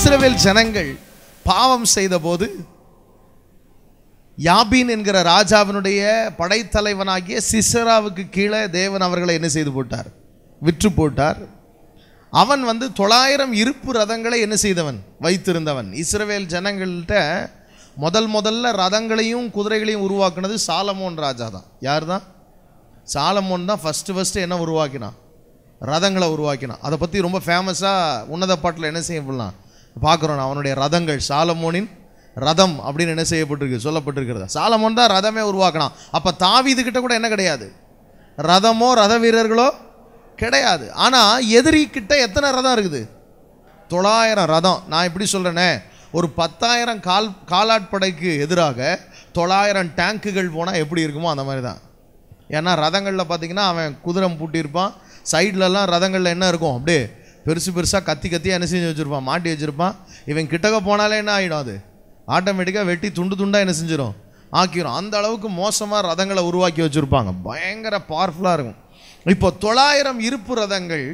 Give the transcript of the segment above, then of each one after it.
இஸ்ரவேல் ஜனங்கள் பாவம் செய்தபோது யாபீன் என்கிற ராஜாவினுடைய படைத்தலைவனாகிய சிசராவுக்கு கீழே தேவன் அவர்களை என்ன செய்து போட்டார் விற்று போட்டார் அவன் வந்து தொள்ளாயிரம் இருப்பு ரதங்களை என்ன செய்தவன் வைத்திருந்தவன் இஸ்ரவேல் ஜனங்கள்கிட்ட முதல் முதல்ல ரதங்களையும் குதிரைகளையும் உருவாக்குனது சாலமோன் ராஜா தான் யார் தான் சாலமோன் தான் ஃபஸ்ட்டு ஃபஸ்ட்டு என்ன உருவாக்கினான் ரதங்களை உருவாக்கினான் அதை பற்றி ரொம்ப ஃபேமஸாக உன்னத பாட்டில் என்ன செய்யப்படலாம் பார்க்குறோம் அவனுடைய ரதங்கள் சாலமோனின் ரதம் அப்படின்னு என்ன செய்யப்பட்டிருக்கு சொல்லப்பட்டிருக்கிறது சாலமோன் தான் ரதமே உருவாக்கினான் அப்போ தாவீதுகிட்ட கூட என்ன கிடையாது ரதமோ ரத வீரர்களோ கிடையாது ஆனால் எதிரி கிட்ட எத்தனை ரதம் இருக்குது தொள்ளாயிரம் ரதம் நான் எப்படி சொல்கிறேனே ஒரு பத்தாயிரம் கால் காலாட்படைக்கு எதிராக தொள்ளாயிரம் டேங்குகள் போனால் எப்படி இருக்குமோ அந்த மாதிரி தான் ஏன்னா ரதங்களில் பார்த்தீங்கன்னா அவன் குதிரம் பூட்டியிருப்பான் சைட்லலாம் ரதங்களில் என்ன இருக்கும் அப்படியே பெருசு பெருசாக கத்தி கத்தியாக என்ன செஞ்சு வச்சுருப்பான் மாட்டி வச்சுருப்பான் இவன் கிட்டக்க போனாலே என்ன ஆகிடும் அது ஆட்டோமேட்டிக்காக வெட்டி துண்டு துண்டாக என்ன செஞ்சிடும் ஆக்கிரும் அந்த அளவுக்கு மோசமாக ரதங்களை உருவாக்கி வச்சுருப்பாங்க பயங்கர பவர்ஃபுல்லாக இருக்கும் இப்போ தொள்ளாயிரம் இருப்பு ரதங்கள்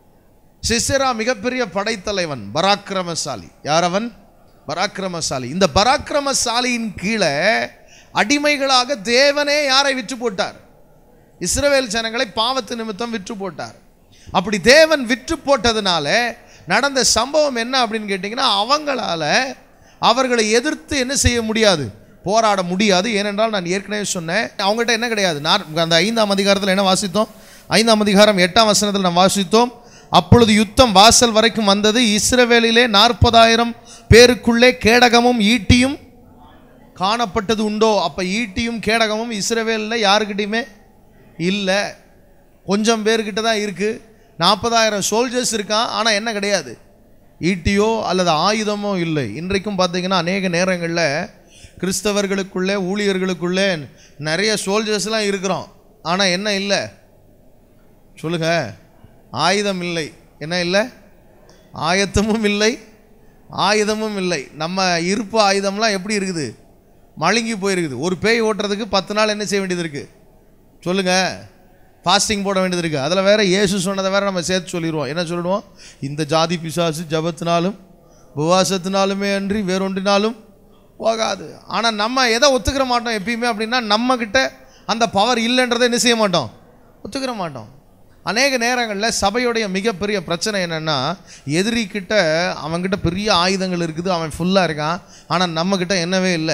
சிசரா மிகப்பெரிய படைத்தலைவன் பராக்கிரமசாலி யார் அவன் பராக்கிரமசாலி இந்த பராக்கிரமசாலியின் கீழே அடிமைகளாக தேவனே யாரை விற்று போட்டார் இஸ்ரவேல் ஜனங்களை பாவத்து நிமித்தம் விற்று போட்டார் அப்படி தேவன் விற்று போட்டதுனால நடந்த சம்பவம் என்ன அப்படின்னு கேட்டிங்கன்னா அவங்களால அவர்களை எதிர்த்து என்ன செய்ய முடியாது போராட முடியாது ஏனென்றால் நான் ஏற்கனவே சொன்னேன் அவங்ககிட்ட என்ன கிடையாது நான் அந்த ஐந்தாம் அதிகாரத்தில் என்ன வாசித்தோம் ஐந்தாம் அதிகாரம் எட்டாம் வசனத்தில் நாம் வாசித்தோம் அப்பொழுது யுத்தம் வாசல் வரைக்கும் வந்தது இஸ்ரவேலிலே நாற்பதாயிரம் பேருக்குள்ளே கேடகமும் ஈட்டியும் காணப்பட்டது உண்டோ அப்போ ஈட்டியும் கேடகமும் இஸ்ரவேலில் யாருக்கிட்டையுமே இல்லை கொஞ்சம் பேர்கிட்ட தான் இருக்குது நாற்பதாயிரம் சோல்ஜர்ஸ் இருக்கான் ஆனால் என்ன கிடையாது ஈட்டியோ அல்லது ஆயுதமோ இல்லை இன்றைக்கும் பார்த்தீங்கன்னா அநேக நேரங்களில் கிறிஸ்தவர்களுக்குள்ளே ஊழியர்களுக்குள்ளே நிறைய சோல்ஜர்ஸ்லாம் இருக்கிறோம் ஆனால் என்ன இல்லை சொல்லுங்க ஆயுதம் இல்லை என்ன இல்லை ஆயத்தமும் இல்லை ஆயுதமும் இல்லை நம்ம இருப்பு ஆயுதம்லாம் எப்படி இருக்குது மழுங்கி போயிருக்குது ஒரு பேய் ஓட்டுறதுக்கு பத்து நாள் என்ன செய்ய வேண்டியது இருக்குது சொல்லுங்க ஃபாஸ்டிங் போட வேண்டியது இருக்குது அதில் வேற இயேசு சொன்னதை வேற நம்ம சேர்த்து சொல்லிடுவோம் என்ன சொல்லிடுவோம் இந்த ஜாதி பிசாசு ஜபத்தினாலும் உபவாசத்தினாலுமே அன்றி வேறொன்றினாலும் போகாது ஆனால் நம்ம எதை ஒத்துக்கிற மாட்டோம் எப்பயுமே அப்படின்னா நம்மக்கிட்ட அந்த பவர் இல்லைன்றதை என்ன செய்ய மாட்டோம் ஒத்துக்கிற மாட்டோம் அநேக நேரங்களில் சபையுடைய மிகப்பெரிய பிரச்சனை என்னென்னா எதிரிக்கிட்ட அவன்கிட்ட பெரிய ஆயுதங்கள் இருக்குது அவன் ஃபுல்லாக இருக்கான் ஆனால் நம்மக்கிட்ட என்னவே இல்லை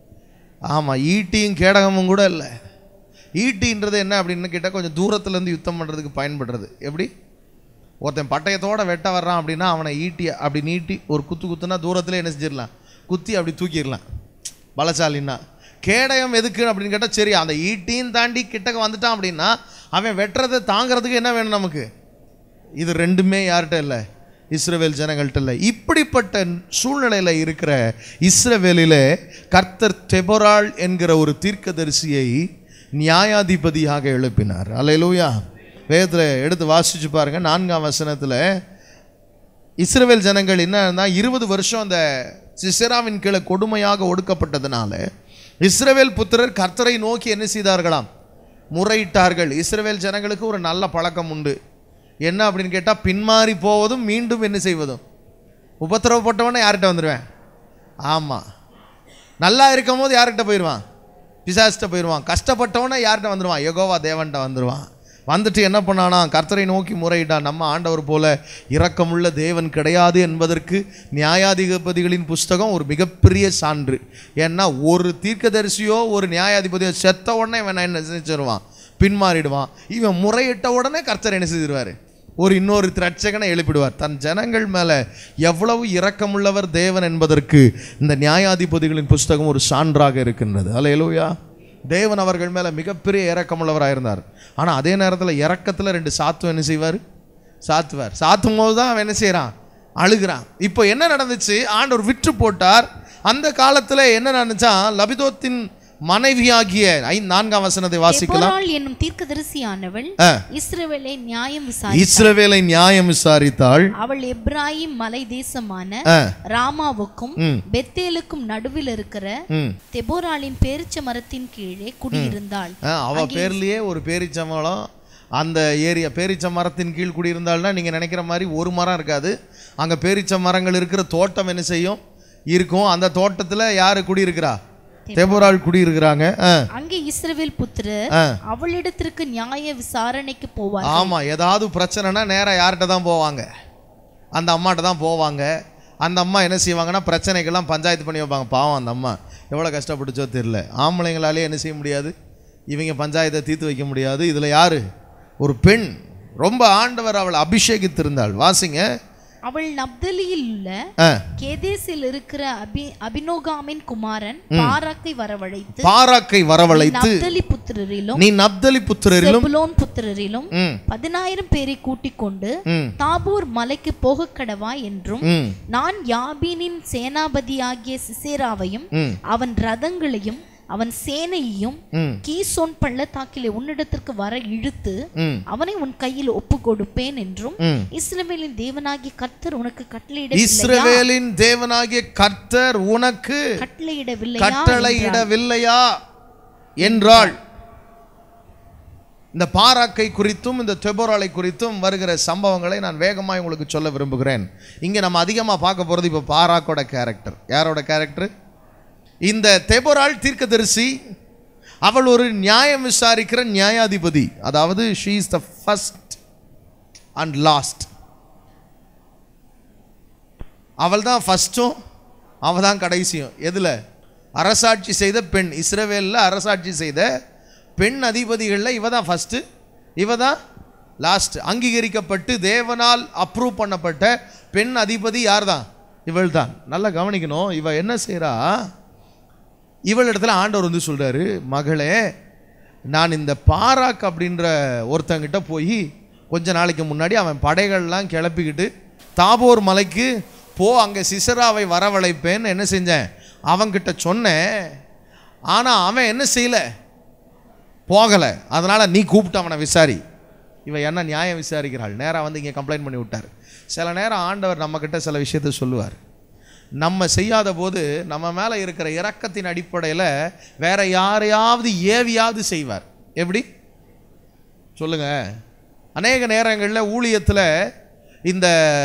ஆமாம் ஈட்டியும் கேடகமும் கூட இல்லை ஈட்டின்றது என்ன அப்படின்னு கேட்டால் கொஞ்சம் தூரத்துலேருந்து யுத்தம் பண்ணுறதுக்கு பயன்படுறது எப்படி ஒருத்தன் பட்டயத்தோட வெட்ட வர்றான் அப்படின்னா அவனை ஈட்டி அப்படி நீட்டி ஒரு குத்து குத்துனா தூரத்தில் என்ன செஞ்சிடலாம் குத்தி அப்படி தூக்கிடலாம் பலசாலின்னா கேடயம் எதுக்கு அப்படின்னு கேட்டால் சரி அந்த ஈட்டியும் தாண்டி கிட்டக்க வந்துட்டான் அப்படின்னா அவன் வெட்டுறதை தாங்கிறதுக்கு என்ன வேணும் நமக்கு இது ரெண்டுமே யார்கிட்ட இல்லை இஸ்ரவேல் ஜனங்கள்ட்ட இல்லை இப்படிப்பட்ட சூழ்நிலையில் இருக்கிற இஸ்ரவேலிலே கர்த்தர் தெபொராள் என்கிற ஒரு தீர்க்கதரிசியை நியாயாதிபதியாக எழுப்பினார் அல்லேலூயா வேதத்தில் எடுத்து வாசிச்சு பாருங்க நான்காம் வசனத்தில் இஸ்ரவேல் ஜனங்கள் என்னன்னா இருபது வருஷம் அந்த சிசராவின் கீழே கொடுமையாக ஒடுக்கப்பட்டதுனால இஸ்ரவேல் புத்திரர் கர்த்தரை நோக்கி என்ன செய்தார்களாம் முறையிட்டார்கள் இஸ்ரவேல் ஜனங்களுக்கு ஒரு நல்ல பழக்கம் உண்டு என்ன அப்படின்னு கேட்டால் பின்மாறி போவதும் மீண்டும் என்ன செய்வதும் உபத்திரவப்பட்டவனே யார்கிட்ட வந்துடுவேன் ஆமாம் நல்லா இருக்கும் போது யார்கிட்ட போயிடுவான் பிசாசிட்ட போயிடுவான் கஷ்டப்பட்டவனே யார்கிட்ட வந்துடுவான் யெகோவா தேவன்கிட்ட வந்துடுவான் வந்துட்டு என்ன பண்ணானா கர்த்தரை நோக்கி முறையிட்டான் நம்ம ஆண்டவர் போல இரக்கமுள்ள தேவன் கிடையாது என்பதற்கு நியாயாதிபதிகளின் புஸ்தகம் ஒரு மிகப்பெரிய சான்று ஏன்னா ஒரு தீர்க்கதரிசியோ ஒரு நியாயாதிபதியோ செத்த உடனே இவன் என்ன செஞ்சிருவான் பின்மாறிடுவான் இவன் முறையிட்ட உடனே கர்த்தர் என்ன செய்திருவார் ஒரு இன்னொரு திரட்சகனை எழுப்பிடுவார் தன் ஜனங்கள் மேலே எவ்வளவு இரக்கமுள்ளவர் தேவன் என்பதற்கு இந்த நியாயாதிபதிகளின் புஸ்தகம் ஒரு சான்றாக இருக்கின்றது அல்லேலூயா தேவன் அவர்கள் மேலே மிகப்பெரிய இரக்கமுள்ளவராக இருந்தார் ஆனால் அதே நேரத்தில் இரக்கத்தில் ரெண்டு சாத்துவம் என்ன செய்வார் சாத்துவார் சாத்தும் போது தான் அவன் என்ன செய்கிறான் அழுகிறான் இப்போ என்ன நடந்துச்சு ஆண்டவர் விற்று போட்டார் அந்த காலத்தில் என்ன நடந்துச்சான் லபிதோத்தின் மனைவியாகிய ஐ நான்காம் வசனத்தை வாசிக்கலாம் தெபொராள் என்னும் தீர்க்கதரிசியானவள் ஆ. இஸ்ரவேலை நியாயம் விசாரி இஸ்ரவேலை நியாயம் விசாரித்தாள் அவள் எப்ராயிம் மலை தேசமான ஆ, ராமாவுக்கும் ம். பெத்தேலுக்கும் நடுவில் இருக்கிற ம். தெபோராளின் பேரிச்ச மரத்தின் கீழே குடியிருந்தாள் ஆ, அவ பேர்லயே ஒரு பேரிச்சம்பழம் அந்த ஏரியா பேரிச்ச மரத்தின் கீழ் குடியிருந்தாள்னா நீங்கள் நினைக்கிற மாதிரி ஒரு மரம் இருக்காது அங்கே பேரிச்ச மரங்கள் இருக்கிற தோட்டம் என்ன செய்யும் இருக்கும் அந்த தோட்டத்தில் யார் குடியிருக்கிறா தெபோராள் குடியிருக்கிறாங்க ஆ அங்கே இஸ்ரவேல் புத்திரர் ஆ அவளிடத்திற்கு நியாய விசாரணைக்கு போவார் ஆமாம் ஏதாவது பிரச்சனைனா நேராக யார்கிட்ட தான் போவாங்க அந்த அம்மாட்ட தான் போவாங்க அந்த அம்மா என்ன செய்வாங்கன்னா பிரச்சனைக்கெல்லாம் பஞ்சாயத்து பண்ணி வைப்பாங்க பாவம் அந்த அம்மா எவ்வளோ கஷ்டப்பட்டுச்சோ தெரில ஆம்பளைங்களாலே என்ன செய்ய முடியாது இவங்க பஞ்சாயத்தை தீர்த்து வைக்க முடியாது இதில் யார் ஒரு பெண் ரொம்ப ஆண்டவர் அவளை அபிஷேகித்திருந்தாள் வாசிங்க அவள் நப்தலியில் உள்ள ஆ கேதேசில் இருக்கிற அபி அபினோகாமின் குமாரன் பாராக்கை வரவழைத்து பாராக்கை வரவழைத்து நப்தலி புத்திரரிலும் நீ நப்தலி புத்திரரிலும் செபுலோன் புத்திரரிலும் ம் பதினாயிரம் பேரை கூட்டிக் கொண்டு ம் தாபூர் மலைக்கு போகக் கடவா என்றும் ம் நான் யாபீனின் சேனாபதியாகிய சிசேராவையும் ம் அவன் ரதங்களையும் அவன் சேனையையும் ம் கீசோன் பள்ளத்தாக்கிலே உன்னிடத்திற்கு வர இழுத்து ம் அவனை உன் கையில் ஒப்பு கொடுப்பேன் என்றும் ம் இஸ்ரவேலின் தேவனாகிய கர்த்தர் உனக்கு கட்டளையிடவில்லையா இஸ்ரவேலின் தேவனாகிய கர்த்தர் உனக்கு கட்டளையிடவில்லையா கட்டளையிடவில்லையா என்றாள் இந்த பாராக்கை குறித்தும் இந்த தெபோராலை குறித்தும் வருகிற சம்பவங்களை நான் வேகமாக உங்களுக்கு சொல்ல விரும்புகிறேன் இங்கே நம்ம அதிகமாக பார்க்க போகிறது இப்போ பாராக்கோட கேரக்டர் யாரோட கேரக்டர் இந்த தெபோரால் தீர்க்கதரிசி அவள் ஒரு நியாயம் விசாரிக்கிற நியாயாதிபதி அதாவது she is the first and last அவள் தான் ஃபஸ்ட்டும் அவள் தான் கடைசியும் எதில் அரசாட்சி செய்த பெண் இஸ்ரவேலில் அரசாட்சி செய்த பெண் அதிபதிகளில் இவ தான் ஃபஸ்ட்டு இவ தான் லாஸ்ட் அங்கீகரிக்கப்பட்டு தேவனால் அப்ரூவ் பண்ணப்பட்ட பெண் அதிபதி யார் தான் இவள் தான் நல்லா கவனிக்கணும் இவ என்ன செய்கிறா இவள் இடத்துல ஆண்டவர் வந்து சொல்கிறாரு மகளே நான் இந்த பாராக் அப்படின்ற ஒருத்தங்கிட்ட போய் கொஞ்ச நாளைக்கு முன்னாடி அவன் படைகள்லாம் கிளப்பிக்கிட்டு தாபோர் மலைக்கு போ அங்கே சிசராவை வரவழைப்பேன்னு என்ன செஞ்சேன் அவன்கிட்ட சொன்னேன் ஆனால் அவன் என்ன செய்யலை போகலை அதனால் நீ கூப்பிட்டு அவனை விசாரி இவன் என்ன நியாயம் விசாரிக்கிறாள் நேராக வந்து இங்கே கம்ப்ளைண்ட் பண்ணி விட்டார் சில நேரம் ஆண்டவர் நம்மக்கிட்ட சில விஷயத்த சொல்லுவார் நம்ம செய்யாத போது நம்ம மேலே இருக்கிற இரக்கத்தின் அடிப்படையில் வேற யாரையாவது ஏவியாவது செய்வார் எப்படி சொல்லுங்க அநேக நேரங்களில் ஊழியத்தில் இந்த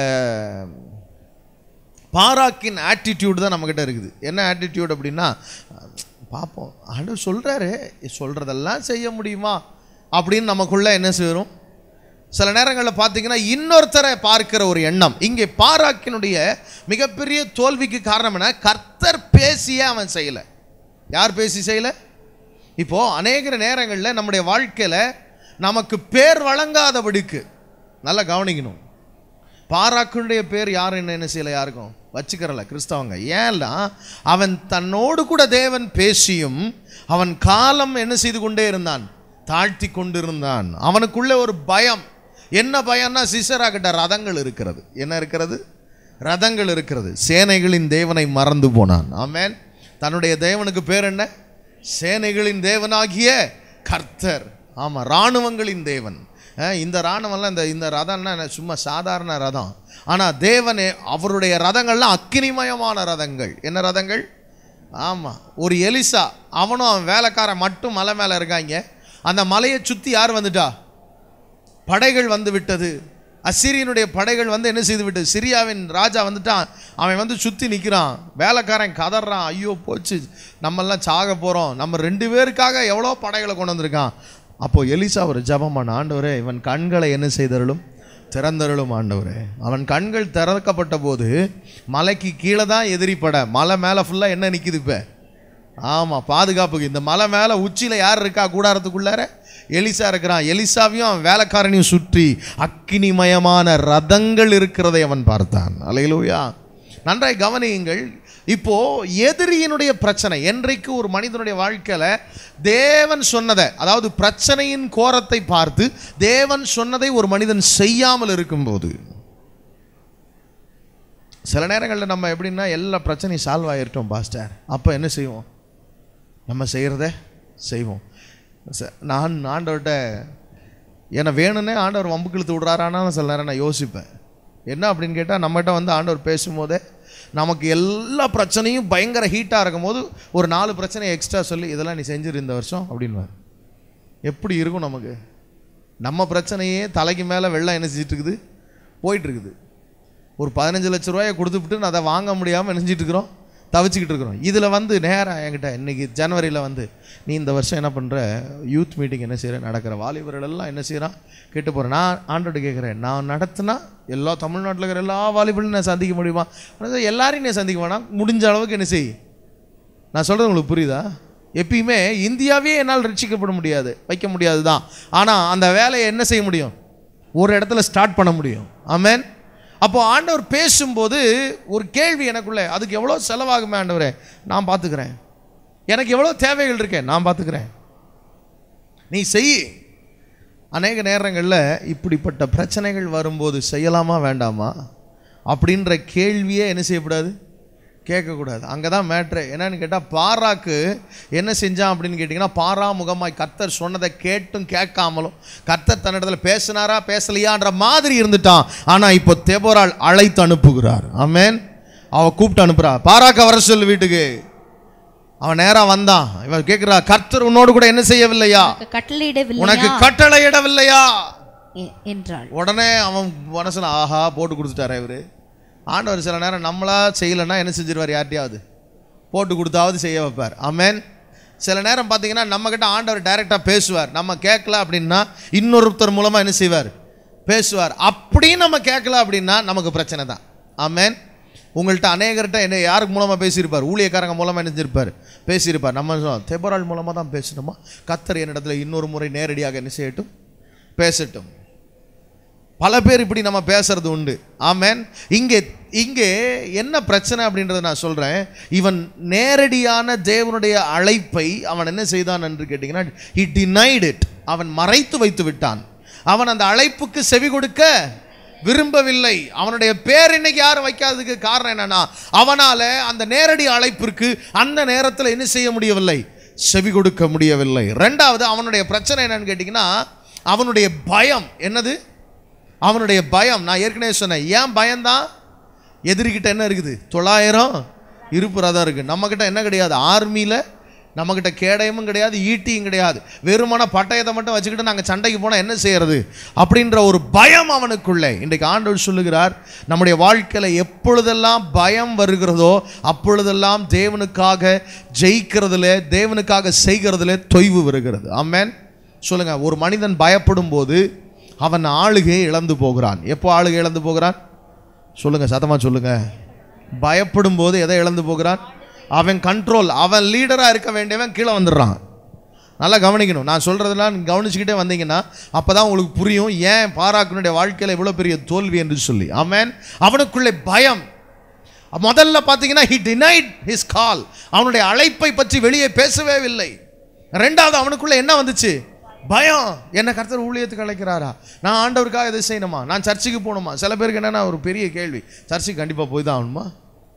பாராக்கின் ஆட்டிடியூட் தான் நம்மக்கிட்ட இருக்குது என்ன ஆட்டிடியூட் அப்படின்னா பார்ப்போம் ஆண்டவர் சொல்கிறாரு சொல்கிறதெல்லாம் செய்ய முடியுமா அப்படின்னு நமக்குள்ள என்ன செய்கிறோம் சில நேரங்களில் பார்த்தீங்கன்னா இன்னொருத்தரை பார்க்கிற ஒரு எண்ணம் இங்கே பாராக்கினுடைய மிகப்பெரிய தோல்விக்கு காரணம் என்ன கர்த்தர் பேசியே அவன் செய்யலை யார் பேசி செய்யலை இப்போது அநேக நேரங்களில் நம்முடைய வாழ்க்கையில் நமக்கு பேர் வழங்காதபடிக்கு நல்லா கவனிக்கணும் பாராக்குடைய பேர் யாரும் என்ன என்ன செய்யலை யாருக்கும் வச்சுக்கிறல கிறிஸ்தவங்க ஏன்னா அவன் தன்னோடு கூட தேவன் பேசியும் அவன் காலம் என்ன செய்து கொண்டே இருந்தான் தாழ்த்தி கொண்டிருந்தான் அவனுக்குள்ளே ஒரு பயம் என்ன பயம்னா சிசரா கிட்ட ரதங்கள் இருக்கிறது என்ன இருக்கிறது ரதங்கள் இருக்கிறது சேனைகளின் தேவனை மறந்து போனான் ஆமென் தன்னுடைய தேவனுக்கு பேர் என்ன சேனைகளின் தேவனாகிய கர்த்தர் ஆமாம் இராணுவங்களின் தேவன் அஹ் இந்த இராணுவம்லாம் இந்த இந்த ரதம்னா என்ன சும்மா சாதாரண ரதம் ஆனால் தேவனே அவருடைய ரதங்கள்லாம் அக்கினிமயமான ரதங்கள் என்ன ரதங்கள் ஆமாம் ஒரு எலிசா அவனும் அவன் வேலைக்காரன் மட்டும் மலை மேலே இருக்காங்க அந்த மலையை சுற்றி யார் வந்துட்டா படைகள் வந்து விட்டது அசிரியனுடைய படைகள் வந்து என்ன செய்து விட்டது சிரியாவின் ராஜா வந்துட்டான் அவன் வந்து சுற்றி நிற்கிறான் வேலைக்காரன் கதறான் ஐயோ போச்சு நம்மெல்லாம் சாக போகிறோம் நம்ம ரெண்டு பேருக்காக எவ்வளோ படைகளை கொண்டு வந்திருக்கான் அப்போது எலிசா ஒரு ஜபமான ஆண்டவரே இவன் கண்களை என்ன செய்தருளும் திறந்தருளும் ஆண்டவரே அவன் கண்கள் திறக்கப்பட்ட போது மலைக்கு கீழே தான் எதிரி படை மலை மேலே ஃபுல்லாக என்ன நிற்கிது இப்போ ஆமாம் பாதுகாப்புக்கு இந்த மலை மேலே உச்சியில் யார் இருக்கா கூடாரத்துக்குள்ளார எலிசா இருக்கிறான் எலிசாவையும் அவன் வேலைக்காரனையும் சுற்றி அக்கினிமயமான ரதங்கள் இருக்கிறதை அவன் பார்த்தான் அலையிலூயா நன்றாய் கவனியுங்கள் இப்போ எதிரியினுடைய பிரச்சனை என்றைக்கு ஒரு மனிதனுடைய வாழ்க்கையில தேவன் சொன்னதை அதாவது பிரச்சனையின் கோரத்தை பார்த்து தேவன் சொன்னதை ஒரு மனிதன் செய்யாமல் இருக்கும்போது சில நேரங்களில் நம்ம எப்படின்னா எல்லா பிரச்சனையும் சால்வ் ஆகிருட்டோம் பாஸ்டர் அப்போ என்ன செய்வோம் நம்ம செய்கிறத செய்வோம் ச- நான் ஆண்டவர்கிட்ட என்னை வேணும்னே ஆண்டவர் வம்புக்கு இழுத்து விட்றாரான்னு சில நேரம் நான் யோசிப்பேன் என்ன அப்படின்னு கேட்டால் நம்மகிட்ட வந்து ஆண்டவர் பேசும்போதே நமக்கு எல்லா பிரச்சனையும் பயங்கர ஹீட்டாக இருக்கும்போது ஒரு நாலு பிரச்சனையை எக்ஸ்ட்ரா சொல்லி இதெல்லாம் நீ செஞ்சிரு இந்த வருஷம் அப்படின்வார் எப்படி இருக்கும் நமக்கு நம்ம பிரச்சனையே தலைக்கு மேலே வெள்ளம் என்ன செஞ்சுட்டு இருக்குது போயிட்டு இருக்குது ஒரு பதினஞ்சு லட்ச ரூபாயை கொடுத்துவிட்டு நான் அதை வாங்க முடியாமல் என்ன செஞ்சுட்டு இருக்கிறோம் தவிச்சுக்கிட்டு இருக்கிறோம் இதில் வந்து நேராக என்கிட்ட இன்னைக்கு ஜனவரியில் வந்து நீ இந்த வருஷம் என்ன பண்ணுற யூத் மீட்டிங் என்ன செய்கிற நடக்கிற வாலிபர்கள் எல்லாம் என்ன செய்கிறான் கேட்டு போகிறேன் நான் ஆண்டோட கேட்குறேன் நான் நடத்தினா எல்லா தமிழ்நாட்டில் இருக்கிற எல்லா வாலிபர்களும் நான் சந்திக்க முடியுமா ஆனா, எல்லாரையும் நான் சந்திக்க வேணாம் முடிஞ்ச அளவுக்கு என்ன செய் நான் சொல்கிறது உங்களுக்கு புரியுதா எப்பயுமே இந்தியாவே என்னால் ரட்சிக்கப்பட முடியாது வைக்க முடியாது தான் ஆனால் அந்த வேலையை என்ன செய்ய முடியும் ஒரு இடத்துல ஸ்டார்ட் பண்ண முடியும் ஆமென் அப்போ ஆண்டவர் பேசும்போது ஒரு கேள்வி எனக்குள்ளே அதுக்கு எவ்வளோ செலவாகுமே ஆண்டவரே நான் பார்த்துக்கிறேன் எனக்கு எவ்வளோ தேவைகள் இருக்கேன் நான் பார்த்துக்கிறேன் நீ செய் அநேக நேரங்களில் இப்படிப்பட்ட பிரச்சனைகள் வரும்போது செய்யலாமா வேண்டாமா அப்படின்ற கேள்வியே என்ன செய்யக்கூடாது கேட்கக்கூடாது அங்கே தான் மேட்ரு என்னன்னு கேட்டால் பாராக்கு என்ன செஞ்சான் அப்படின்னு கேட்டிங்கன்னா பாரா முகமாய் கர்த்தர் சொன்னதை கேட்டும் கேட்காமலும் கர்த்தர் தன்னிடத்துல பேசினாரா பேசலையான்ற மாதிரி இருந்துட்டான் ஆனால் இப்போ தெபோரால் அழைத்து அனுப்புகிறார் ஆமென் அவ கூப்பிட்டு அனுப்புறா பாராக்க வர சொல்லு வீட்டுக்கு அவன் நேரா வந்தான் இவன் கேட்குறா கர்த்தர் உன்னோடு கூட என்ன செய்யவில்லையா உனக்கு கட்டளையிடவில்லையா உனக்கு கட்டளையிடவில்லையா எ- என்றாள் உடனே அவன் மனசுல ஆஹா போட்டு கொடுத்துட்டாரே இவரு ஆண்டவர் சில நேரம் நம்மளா செய்யலைன்னா என்ன செஞ்சிருவார் யார்ட்டையாவது போட்டு கொடுத்தாவது செய்ய வைப்பார் ஆமென் சில நேரம் பார்த்தீங்கன்னா நம்மக்கிட்ட ஆண்டவர் டைரெக்டாக பேசுவார் நம்ம கேட்கல அப்படின்னா இன்னொருத்தர் மூலமாக என்ன செய்வார் பேசுவார் அப்படியும் நம்ம கேட்கல அப்படின்னா நமக்கு பிரச்சனை தான் ஆமென் உங்கள்கிட்ட அநேகர்கிட்ட என்ன யாருக்கு மூலமாக பேசியிருப்பார் ஊழியக்காரங்க மூலமாக என்ன செஞ்சிருப்பார் பேசியிருப்பார் நம்ம சொன்னோம், தெபரால் மூலமாக தான் பேசணுமா கத்தர் என்னிடத்துல இன்னொரு முறை நேரடியாக என்ன செய்யட்டும் பேசட்டும் பல பேர் இப்படி நம்ம பேசுறது உண்டு ஆமென் இங்கே இங்கே என்ன பிரச்சனை அப்படின்றத நான் சொல்கிறேன் இவன் நேரடியான தேவனுடைய அழைப்பை அவன் என்ன செய்தான் என்று கேட்டிங்கன்னா he denied it அவன் மறைத்து வைத்து விட்டான் அவன் அந்த அழைப்புக்கு செவி கொடுக்க விரும்பவில்லை அவனுடைய பேர் இன்னைக்கு யாரும் வைக்காததுக்கு காரணம் என்னன்னா அவனால அந்த நேரடி அழைப்பிற்கு அந்த நேரத்தில் என்ன செய்ய முடியவில்லை செவி கொடுக்க முடியவில்லை ரெண்டாவது அவனுடைய பிரச்சனை என்னன்னு கேட்டிங்கன்னா அவனுடைய பயம் என்னது அவனுடைய பயம் நான் ஏற்கனவே சொன்னேன் ஏன் பயம்தான் எதிரிக்கிட்ட என்ன இருக்குது தொள்ளாயிரம் இருப்பு ரதம் இருக்குது நம்மக்கிட்ட என்ன கிடையாது ஆர்மியில் நம்மக்கிட்ட கேடயமும் கிடையாது ஈட்டியும் கிடையாது வெறுமான பட்டயத்தை மட்டும் வச்சுக்கிட்டு நாங்கள் சண்டைக்கு போனால் என்ன செய்யறது அப்படின்ற ஒரு பயம் அவனுக்குள்ளே இன்றைக்கு ஆண்டவர் சொல்லுகிறார் நம்முடைய வாழ்க்கையில் எப்பொழுதெல்லாம் பயம் வருகிறதோ அப்பொழுதெல்லாம் தேவனுக்காக ஜெயிக்கிறதுல தேவனுக்காக செய்கிறதுல தொய்வு வருகிறது ஆமென் சொல்லுங்க ஒரு மனிதன் பயப்படும் போது அவன் ஆளுகையை இழந்து போகிறான் எப்போ ஆளுகை இழந்து போகிறான் சொல்லுங்க சத்தமா சொல்லுங்க பயப்படும் போது எதை இழந்து போகிறான் அவன் கண்ட்ரோல் அவன் லீடராக இருக்க வேண்டியவன் கீழே வந்துடுறான் நல்லா கவனிக்கணும் நான் சொல்கிறதெல்லாம் நீங்க கவனிச்சுக்கிட்டே வந்தீங்கன்னா அப்போ தான் உங்களுக்கு புரியும் ஏன் பாராக்கினுடைய வாழ்க்கையில் இவ்வளோ பெரிய தோல்வி என்று சொல்லி அவன் அவனுக்குள்ளே பயம் முதல்ல பார்த்தீங்கன்னா ஹி டினைட் ஹிஸ் கால் அவனுடைய அழைப்பை பற்றி வெளியே பேசவே இல்லை ரெண்டாவது அவனுக்குள்ள என்ன வந்துச்சு பயம் என்ன கர்த்தர் ஊழியத்துக்கு அழைக்கிறாரா நான் ஆண்டவருக்காக இதை செய்யணுமா நான் சர்ச்சுக்கு போகணுமா சில பேருக்கு என்னன்னா ஒரு பெரிய கேள்வி சர்ச்சுக்கு கண்டிப்பாக போய் தான் ஆகணுமா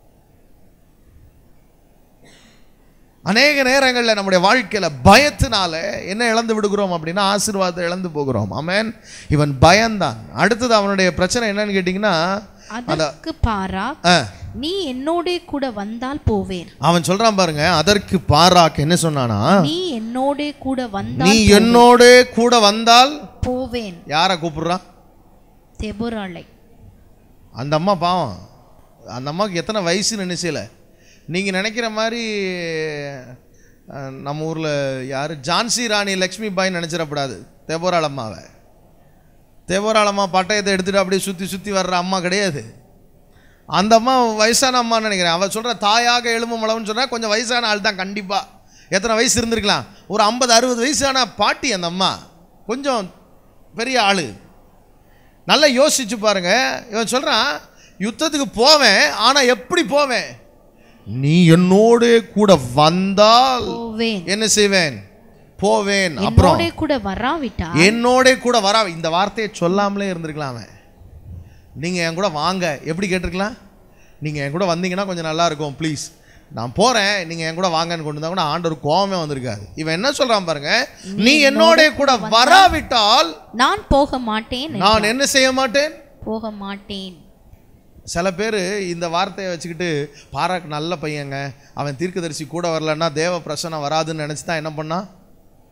அநேக நேரங்களில் நம்முடைய வாழ்க்கையில் பயத்தினால என்ன இழந்து விடுகிறோம் அப்படின்னா ஆசீர்வாதத்தை இழந்து போகிறோம் ஆமென் இவன் பயந்தான் அடுத்தது அவனுடைய பிரச்சனை என்னன்னு கேட்டிங்கன்னா அதற்கு பாரா ஆ, நீ என்னோடே கூட வந்தால் போவேன் அவன் சொல்றான் பாருங்க அதற்கு பாராக் என்ன சொன்னானா நீ என்னோடே கூட நீ வந்தால் என்னோட கூட வந்தால் போவேன் யாரை கூப்பிடுறான் தெபுராளை அந்த அம்மா பாவம் அந்த அம்மாவுக்கு எத்தனை வயசு நினைச்சல நீங்கள் நினைக்கிற மாதிரி அஹ், நம்ம ஊரில் யார் ஜான்சி ராணி லக்ஷ்மி பாய் நினச்சிடக்கூடாது தேபோராள் அம்மாவை தேபோராள் அம்மா பட்டயத்தை எடுத்துகிட்டு அப்படியே சுற்றி சுற்றி வர்ற அம்மா கிடையாது அந்த அம்மா வயசான அம்மான்னு நினைக்கிறேன் அவள் சொல்கிற தாயாக எலும்பு மளவுன்னு சொன்னால் கொஞ்சம் வயசான ஆள் தான் கண்டிப்பாக எத்தனை வயசு இருந்திருக்கலாம் ஒரு ஐம்பது அறுபது வயசான பாட்டி அந்த அம்மா கொஞ்சம் பெரிய ஆள் நல்லா யோசிச்சு பாருங்க இவன் சொல்றான் யுத்தத்துக்கு போவேன் ஆனா எப்படி போவேன் நீ என்னோடு கூட வந்தால் போவேன் என்ன செய்வேன் போவேன் அப்புறம் என்னோடே கூட வராவிட்டா என்னோட கூட வரா இந்த வார்த்தையை சொல்லாமலே இருந்திருக்கலாம் அவன் நீங்க என் கூட வாங்க எப்படி கேட்டிருக்கலாம் நீங்க என் கூட வந்தீங்கன்னா கொஞ்சம் நல்லா இருக்கும் ப்ளீஸ் நான் போறேன் நீங்க என் கூட வாங்கன்னு கொண்டு வந்தா கூட ஆண்டவர் கோவமே வந்திருக்காது இவன் என்ன சொல்றான் பாருங்க நீ என்னோட கூட வராவிட்டால் நான் போக மாட்டேன் நான் என்ன செய்ய மாட்டேன் போக மாட்டேன் சில பேர் இந்த வார்த்தையை வச்சுக்கிட்டு பாராக்கு நல்ல பையங்க அவன் தீர்க்கதரிசி கூட வரலன்னா தேவ பிரசனம் வராதுன்னு நினச்சி தான் என்ன பண்ணான்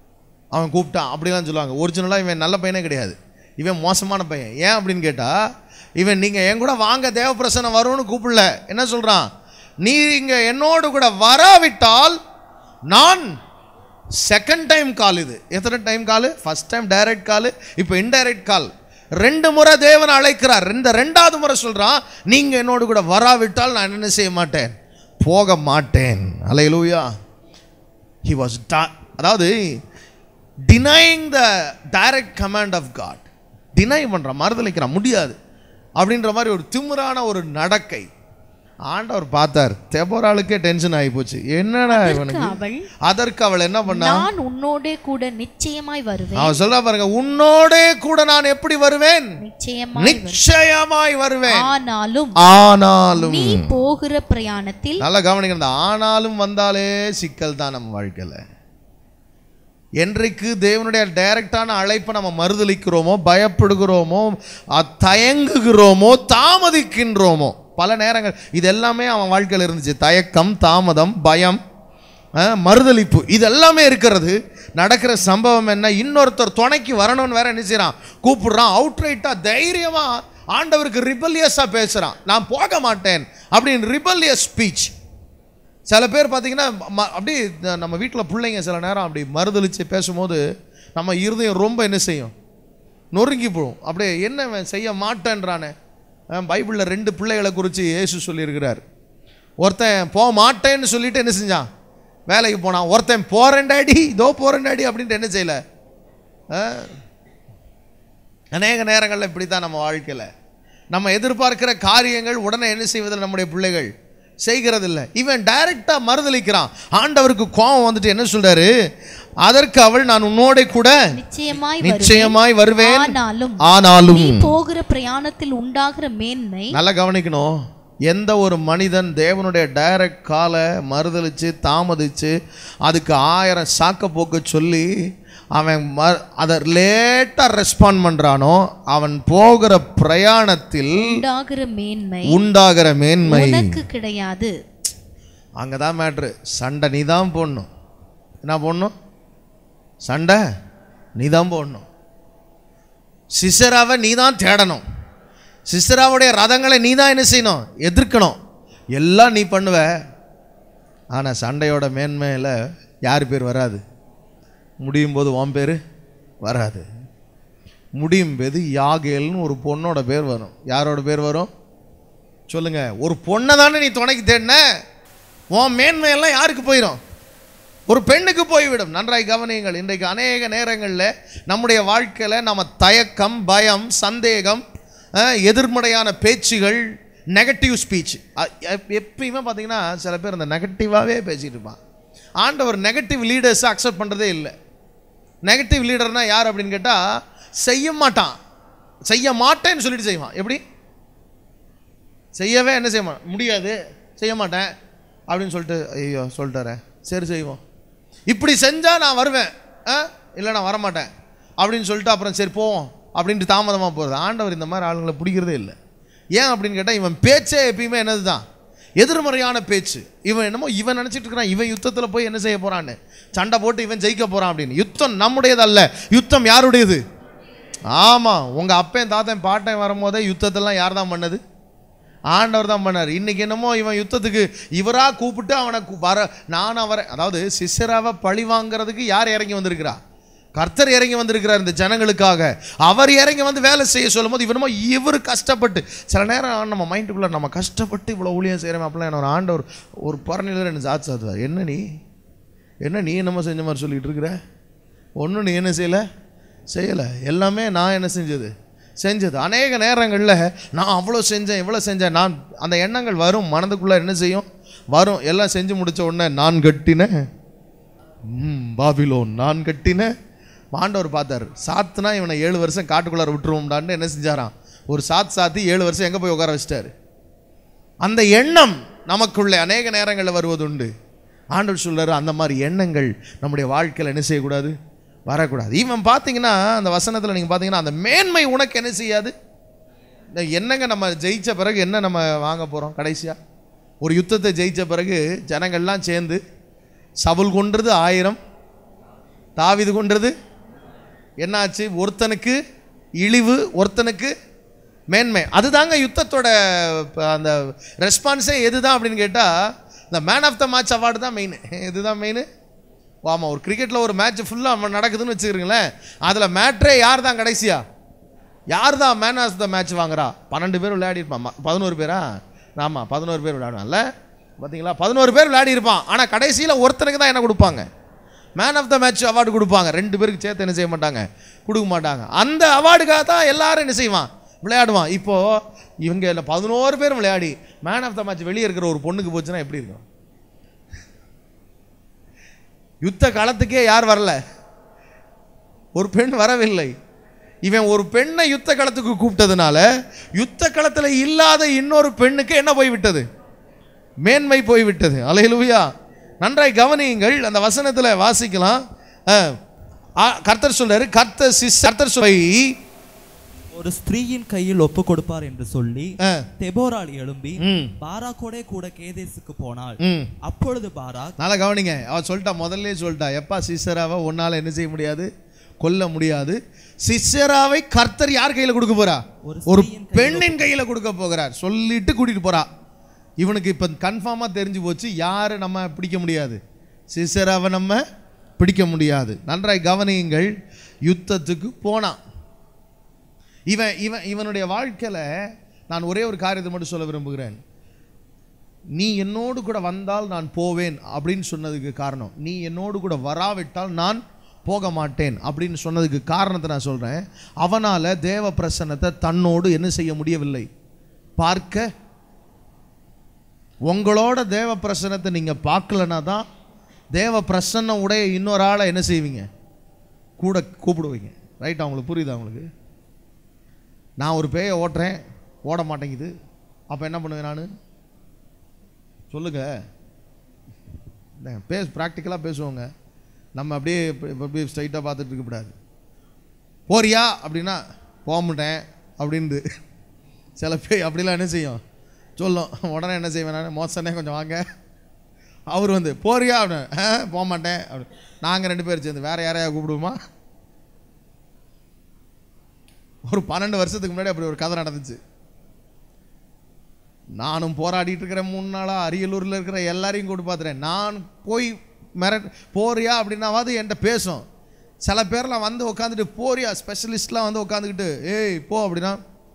அவன் கூப்பிட்டான் அப்படிலாம் சொல்லுவாங்க ஒரிஜினலாக இவன் நல்ல பையனே கிடையாது இவன் மோசமான பையன் ஏன் அப்படின்னு கேட்டால் இவன் நீங்கள் என் கூட வாங்க தேவப்பிரசனம் வரும்னு கூப்பிடல என்ன சொல்கிறான் நீங்க என்னோடு கூட வராவிட்டால் நான் செகண்ட் டைம் கால் இது எத்தனை time call first time direct call இப்போ இன்டைரக்ட் கால் ரெண்டு முறை தேவன் அழைக்கிறார் இந்த ரெண்டாவது முறை சொல்றான் நீங்க என்னோடு கூட வராவிட்டால் நான் என்ன செய்ய மாட்டேன் போக மாட்டேன் அலையலூயா ஹி வாஸ் அதாவது denying the direct command of God deny பண்ணுறான் மறுதளிக்கிறான் முடியாது அப்படின்ற மாதிரி ஒரு திமிரான ஒரு நடக்கை ஆண்டவர் பார்த்தார் தெபோராளுக்கே டென்ஷன் ஆகி போச்சு என்னடா இவனுக்கு அவள் அதற்கு அவள் என்ன பண்ணா நான் உன்னோடே கூட நிச்சயமாய் வருவேன் அவன் சொல்ல பாருங்க உன்னோடே கூட நான் எப்படி வருவேன் நிச்சயமாய் நிச்சயமாய் வருவேன் ஆனாலும் ஆனாலும் நீ போகிற பிரயாணத்தில் நல்லா கவனிங்க இந்த ஆனாலும் வந்தாலே சிக்கல் தான் நம்ம வாழ்க்கையில் என்றைக்கு தேவனுடைய டைரக்டான அழைப்பை நம்ம மறுதளிக்கிறோமோ பயப்படுகிறோமோ அ- தயங்குகிறோமோ தாமதிக்கின்றோமோ பல நேரங்கள் இது எல்லாமே அவன் வாழ்க்கையில் இருந்துச்சு தயக்கம் தாமதம் பயம் அஹ், மறுதலிப்பு இது எல்லாமே இருக்கிறது நடக்கிற சம்பவம் என்ன இன்னொருத்தர் துணைக்கு வரணும்னு வேற என்ன செய்றான் கூப்பிடுறான் அவுட்ரைட்டாக தைரியமாக ஆண்டவருக்கு ரிபல்லியஸாக பேசுகிறான் நான் போக மாட்டேன் அப்படின்னு ரிபல்லியஸ் ஸ்பீச் சில பேர் பார்த்தீங்கன்னா ம- அப்படியே இந்த நம்ம வீட்டில் பிள்ளைங்க சில நேரம் அப்படி மறுதளித்து பேசும்போது நம்ம இருதயம் ரொம்ப என்ன செய்யும் நொறுங்கி போகும் அப்படியே என்ன இவன் செய்ய மாட்டேன்றானே பைபிளில் ரெண்டு பிள்ளைகளை குறித்து இயேசு சொல்லியிருக்கிறார் ஒருத்தன் போக மாட்டேன்னு சொல்லிட்டு என்ன செஞ்சான் வேலைக்கு போனான் ஒருத்தன் போகிறேன் டாடி இதோ போகிறேன் டாடி அப்படின்ட்டு என்ன செய்யலை அநேக நேரங்களில் இப்படி தான் நம்ம வாழ்க்கையில் நம்ம எதிர்பார்க்கிற காரியங்கள் உடனே என்ன செய்வதில் நம்முடைய பிள்ளைகள் செய்கிறதில்ல இவன் டைரக்டாக மறுதளிக்கிறான் ஆண்டவருக்கு கோபம் வந்துட்டு என்ன சொல்றாரு அதற்கு அவள் நான் உன்னோட கூட நிச்சயமாய் வருவேன் நிச்சயமாய் வருவேன் ஆனாலும் ஆனாலும் நீ போகிற பிரயாணத்தில் உண்டாகிற மேன்மை நல்லா கவனிக்கணும் எந்த ஒரு மனிதன் தேவனுடைய டைரக்ட் காலை மறுதளித்து தாமதித்து அதுக்கு ஆயிரம் சாக்க போக்க சொல்லி அவன் ம அதை லேட்டாக ரெஸ்பாண்ட் பண்ணுறானோ அவன் போகிற பிரயாணத்தில் உண்டாகிற மேன்மை உண்டாகிற மேன்மை உனக்கு கிடையாது அங்கே தான் மேட்ரு சண்டை நீ தான் போடணும் என்ன போடணும் சண்டை நீ தான் போடணும் சிசராவை நீ தான் தேடணும் சிசராவுடைய ரதங்களை நீ தான் என்ன செய்யணும் எதிர்க்கணும் எல்லாம் நீ பண்ணுவ ஆனால் சண்டையோட மேன்மையில் யார் பேர் வராது முடியும் போது உன் பேர் வராது முடியும் போது யாகேல்னு ஒரு பொண்ணோட பேர் வரும் யாரோட பேர் வரும் சொல்லுங்க ஒரு பொண்ணை தானே நீ துணைக்கு தேடின உன் மேன்மையெல்லாம் யாருக்கு போயிடும் ஒரு பெண்ணுக்கு போய்விடும் நன்றாய் கவனியுங்கள் இன்றைக்கு அநேக நேரங்களில் நம்முடைய வாழ்க்கையில் நம்ம தயக்கம் பயம் சந்தேகம் அஹ், எதிர்மறையான பேச்சுகள் நெகட்டிவ் ஸ்பீச் எப்பயுமே பார்த்தீங்கன்னா சில பேர் அந்த நெகட்டிவாகவே பேசிட்டு இருப்பான் ஆண்டவர் நெகட்டிவ் லீடர்ஸை அக்செப்ட் பண்ணுறதே இல்லை நெகட்டிவ் லீடர்னா யார் அப்படின்னு கேட்டால் செய்ய மாட்டான் செய்ய மாட்டேன்னு சொல்லிட்டு செய்வான் எப்படி செய்யவே என்ன செய்ய மாட்டேன் முடியாது செய்ய மாட்டேன் அப்படின்னு சொல்லிட்டு ஐயோ சொல்லிட்டாரே சரி செய்வோம் இப்படி செஞ்சால் நான் வருவேன் ஆ இல்லை நான் வரமாட்டேன் அப்படின்னு சொல்லிட்டு அப்புறம் சரி போவோம் அப்படின்ட்டு தாமதமாக போகிறது ஆண்டவர் இந்த மாதிரி ஆளுங்களை பிடிக்கிறதே இல்லை ஏன் அப்படின்னு கேட்டால் இவன் பேச்சே எப்பயுமே என்னது தான் எதிர்மறையான பேச்சு இவன் என்னமோ இவன் நினச்சிட்டு இருக்கிறான் இவன் யுத்தத்தில் போய் என்ன செய்ய போகிறான்னு சண்டை போட்டு இவன் ஜெயிக்க போகிறான் அப்படின்னு யுத்தம் நம்முடையது அல்ல யுத்தம் யாருடையது ஆமாம் உங்கள் அப்பன் தாத்தன் பாட்டன் வரும்போதே யுத்தத்தெல்லாம் யார் தான் பண்ணது ஆண்டவர் தான் பண்ணார் இன்னைக்கு என்னமோ இவன் யுத்தத்துக்கு இவராக கூப்பிட்டு அவனை கூ- வர நான் அவரை அதாவது சிசராவை பழி வாங்குறதுக்கு யார் இறங்கி வந்திருக்கிறா கர்த்தர் இறங்கி வந்திருக்கிறார் இந்த ஜனங்களுக்காக அவர் இறங்கி வந்து வேலை செய்ய சொல்லும்போது இவனமோ இவர் கஷ்டப்பட்டு சில நேரம் நம்ம மைண்டுக்குள்ளே நம்ம கஷ்டப்பட்டு இவ்வளோ ஊழியம் செய்கிறோம் அப்படிலாம் என்ன ஒரு ஆண்டவர் ஒரு பரநிலையில் என்ன சாத்து சாத்துவார் என்ன நீ என்ன நீ என்னமோ செஞ்ச மாதிரி சொல்லிட்டு இருக்கிற ஒன்றும் நீ என்ன செய்யலை செய்யலை எல்லாமே நான் என்ன செஞ்சது செஞ்சது அநேக நேரங்களில் நான் அவ்வளோ செஞ்சேன் இவ்வளோ செஞ்சேன் நான் அந்த எண்ணங்கள் வரும் மனதுக்குள்ளே என்ன செய்யும் வரும் எல்லாம் செஞ்சு முடிச்ச உடனே நான் கட்டினேன் ம் பாபிலோன் நான் கட்டினேன் ஆண்டவர் பார்த்தார் சாத்துனா இவனை ஏழு வருஷம் காட்டுக்குள்ளார விட்டுருவோம்டான்னு என்ன செஞ்சாராம் ஒரு சாத் சாத்தி ஏழு வருஷம் எங்கே போய் உட்கார வச்சிட்டாரு அந்த எண்ணம் நமக்குள்ளே அநேக நேரங்களில் வருவதுண்டு ஆண்டவர் சொல்றாரு அந்த மாதிரி எண்ணங்கள் நம்முடைய வாழ்க்கையில் என்ன செய்யக்கூடாது வரக்கூடாது இவன் பார்த்தீங்கன்னா அந்த வசனத்தில் நீங்கள் பார்த்தீங்கன்னா அந்த மேன்மை உனக்கு என்ன செய்யாது இந்த என்னங்க நம்ம ஜெயிச்ச பிறகு என்ன நம்ம வாங்க போகிறோம் கடைசியாக ஒரு யுத்தத்தை ஜெயிச்ச பிறகு ஜனங்கள்லாம் சேர்ந்து சவுல் கொன்றது ஆயிரம் தாவீது கொன்றது என்னாச்சு ஒருத்தனுக்கு இழிவு ஒருத்தனுக்கு மேன்மை அதுதாங்க யுத்தத்தோட ப- அந்த ரெஸ்பான்ஸே எதுதான் அப்படின்னு கேட்டால் இந்த man of the match award தான் மெயின் இதுதான் மெயின் ஆமாம் ஒரு கிரிக்கெட்டில் ஒரு மேட்ச் ஃபுல்லாக நடக்குதுன்னு வச்சுக்கிறீங்களேன் அதில் மேட்ரே யார் தான் கடைசியா யார் தான் மேன் ஆஃப் த மேட்ச் வாங்குறா பன்னெண்டு பேர் விளையாடிருப்பான் பதினோரு பேரா ஆமாம் பதினோரு பேர் விளையாடுவான்ல பார்த்தீங்களா பதினோரு பேர் விளையாடி இருப்பான் ஆனால் கடைசியில் ஒருத்தனுக்கு தான் என்ன கொடுப்பாங்க man of the match award கொடுப்பாங்க ரெண்டு பேருக்கு சேர்த்து என்ன செய்ய மாட்டாங்க கொடுக்க மாட்டாங்க அந்த அவார்டுக்காக தான் எல்லாரும் என்ன செய்வான் விளையாடுவான் இப்போது இவங்க இல்லை பதினோரு பேர் விளையாடி மேன் ஆஃப் த மேட்ச் வெளியே இருக்கிற ஒரு பொண்ணுக்கு போச்சுன்னா எப்படி இருக்கும் யுத்த காலத்துக்கே யார் வரல ஒரு பெண் வரவில்லை இவன் ஒரு பெண்ணை யுத்த களத்துக்கு கூப்பிட்டதுனால யுத்த களத்தில் இல்லாத இன்னொரு பெண்ணுக்கு என்ன போய்விட்டது மேன்மை போய்விட்டது அலையிலுயா நன்றாய் கவனியுங்கள் அந்த வசனத்தில் வாசிக்கலாம் அஹ், ஆ, கர்த்தர் சொல்றாரு கர்த்தர் சிஸ் கர்த்தர் சொல்லை ஒரு ஸ்திரீயின் கையில் ஒப்பு கொடுப்பார் என்று சொல்லி அஹ், தெபோராள் எழும்பி ம் பாராக்கோடே கூட கேதேசுக்கு போனாள் ம் அப்பொழுது பாராக் நல்லா கவனிங்க அவ சொல்லிட்டா முதல்ல சொல்லிட்டா எப்பா சிஸ்டராவை உன்னால் என்ன செய்ய முடியாது கொல்ல முடியாது சிஸ்டராவை கர்த்தர் யார் கையில் கொடுக்க போறா ஒரு ஒரு ஸ்திரீயின் பெண்ணின் கையில் கொடுக்க போகிறார் சொல்லிட்டு கூட்டிட்டு போறா இவனுக்கு இப்போ கன்ஃபார்மாக தெரிஞ்சு போச்சு யாரை நம்ம பிடிக்க முடியாது சிஸ்டராவை நம்ம பிடிக்க முடியாது நன்றாய் கவனியுங்கள் யுத்தத்துக்கு போனான் இவன் இவன் இவனுடைய வாழ்க்கையில் நான் ஒரே ஒரு காரியத்தை மட்டும் சொல்ல விரும்புகிறேன் நீ என்னோடு கூட வந்தால் நான் போவேன் அப்படின்னு சொன்னதுக்கு காரணம் நீ என்னோடு கூட வராவிட்டால் நான் போக மாட்டேன் அப்படின்னு சொன்னதுக்கு காரணத்தை நான் சொல்கிறேன் அவனால் தேவ பிரசன்னத்தை தன்னோடு என்ன செய்ய முடியவில்லை பார்க்க உங்களோட தேவ பிரசன்னத்தை நீங்கள் பார்க்கலனா தான் தேவ பிரசன்னம் உடைய இன்னொரு ஆளை என்ன செய்வீங்க கூட கூப்பிடுவீங்க ரைட் அவங்களுக்கு புரியுதா உங்களுக்கு நான் ஒரு பேயை ஓட்டுறேன் ஓட மாட்டேங்குது அப்போ என்ன பண்ணுவேன் நான் சொல்லுங்க பேச ப்ராக்டிக்கலாக பேசுவோங்க நம்ம அப்படியே இப்ப- இப்ப அப்படியே ஸ்ட்ரைட்டாக பார்த்துட்டு இருக்கக்கூடாது போறியா அப்படின்னா போக மாட்டேன் அப்படின்து சில பேர் அப்படிலாம் என்ன செய்யும் சொல்லும் உடனே என்ன செய்வேன் நான் மோசனே கொஞ்சம் வாங்க அவர் வந்து போறியா அப்படின்னு "ஆ, போக மாட்டேன் அப்படி நாங்கள் ரெண்டு பேரும் சேர்ந்து வேற யாரையா கூப்பிடுவோமா ஒரு பன்னெண்டு வருஷத்துக்கு முன்னாடி அப்படி ஒரு கதை நடந்துச்சு நானும் போராடிட்டு இருக்கிறேன் மூணு நாளாக அரியலூரில் இருக்கிற எல்லாரையும் கூட்டு பார்த்துறேன் நான் போய் மிரட் போறியா அப்படின்னாவது என்கிட்ட பேசும் சில பேர்லாம் வந்து உட்காந்துட்டு போறியா ஸ்பெஷலிஸ்ட்லாம் வந்து உட்காந்துக்கிட்டு ஏய் போ அப்படின்னா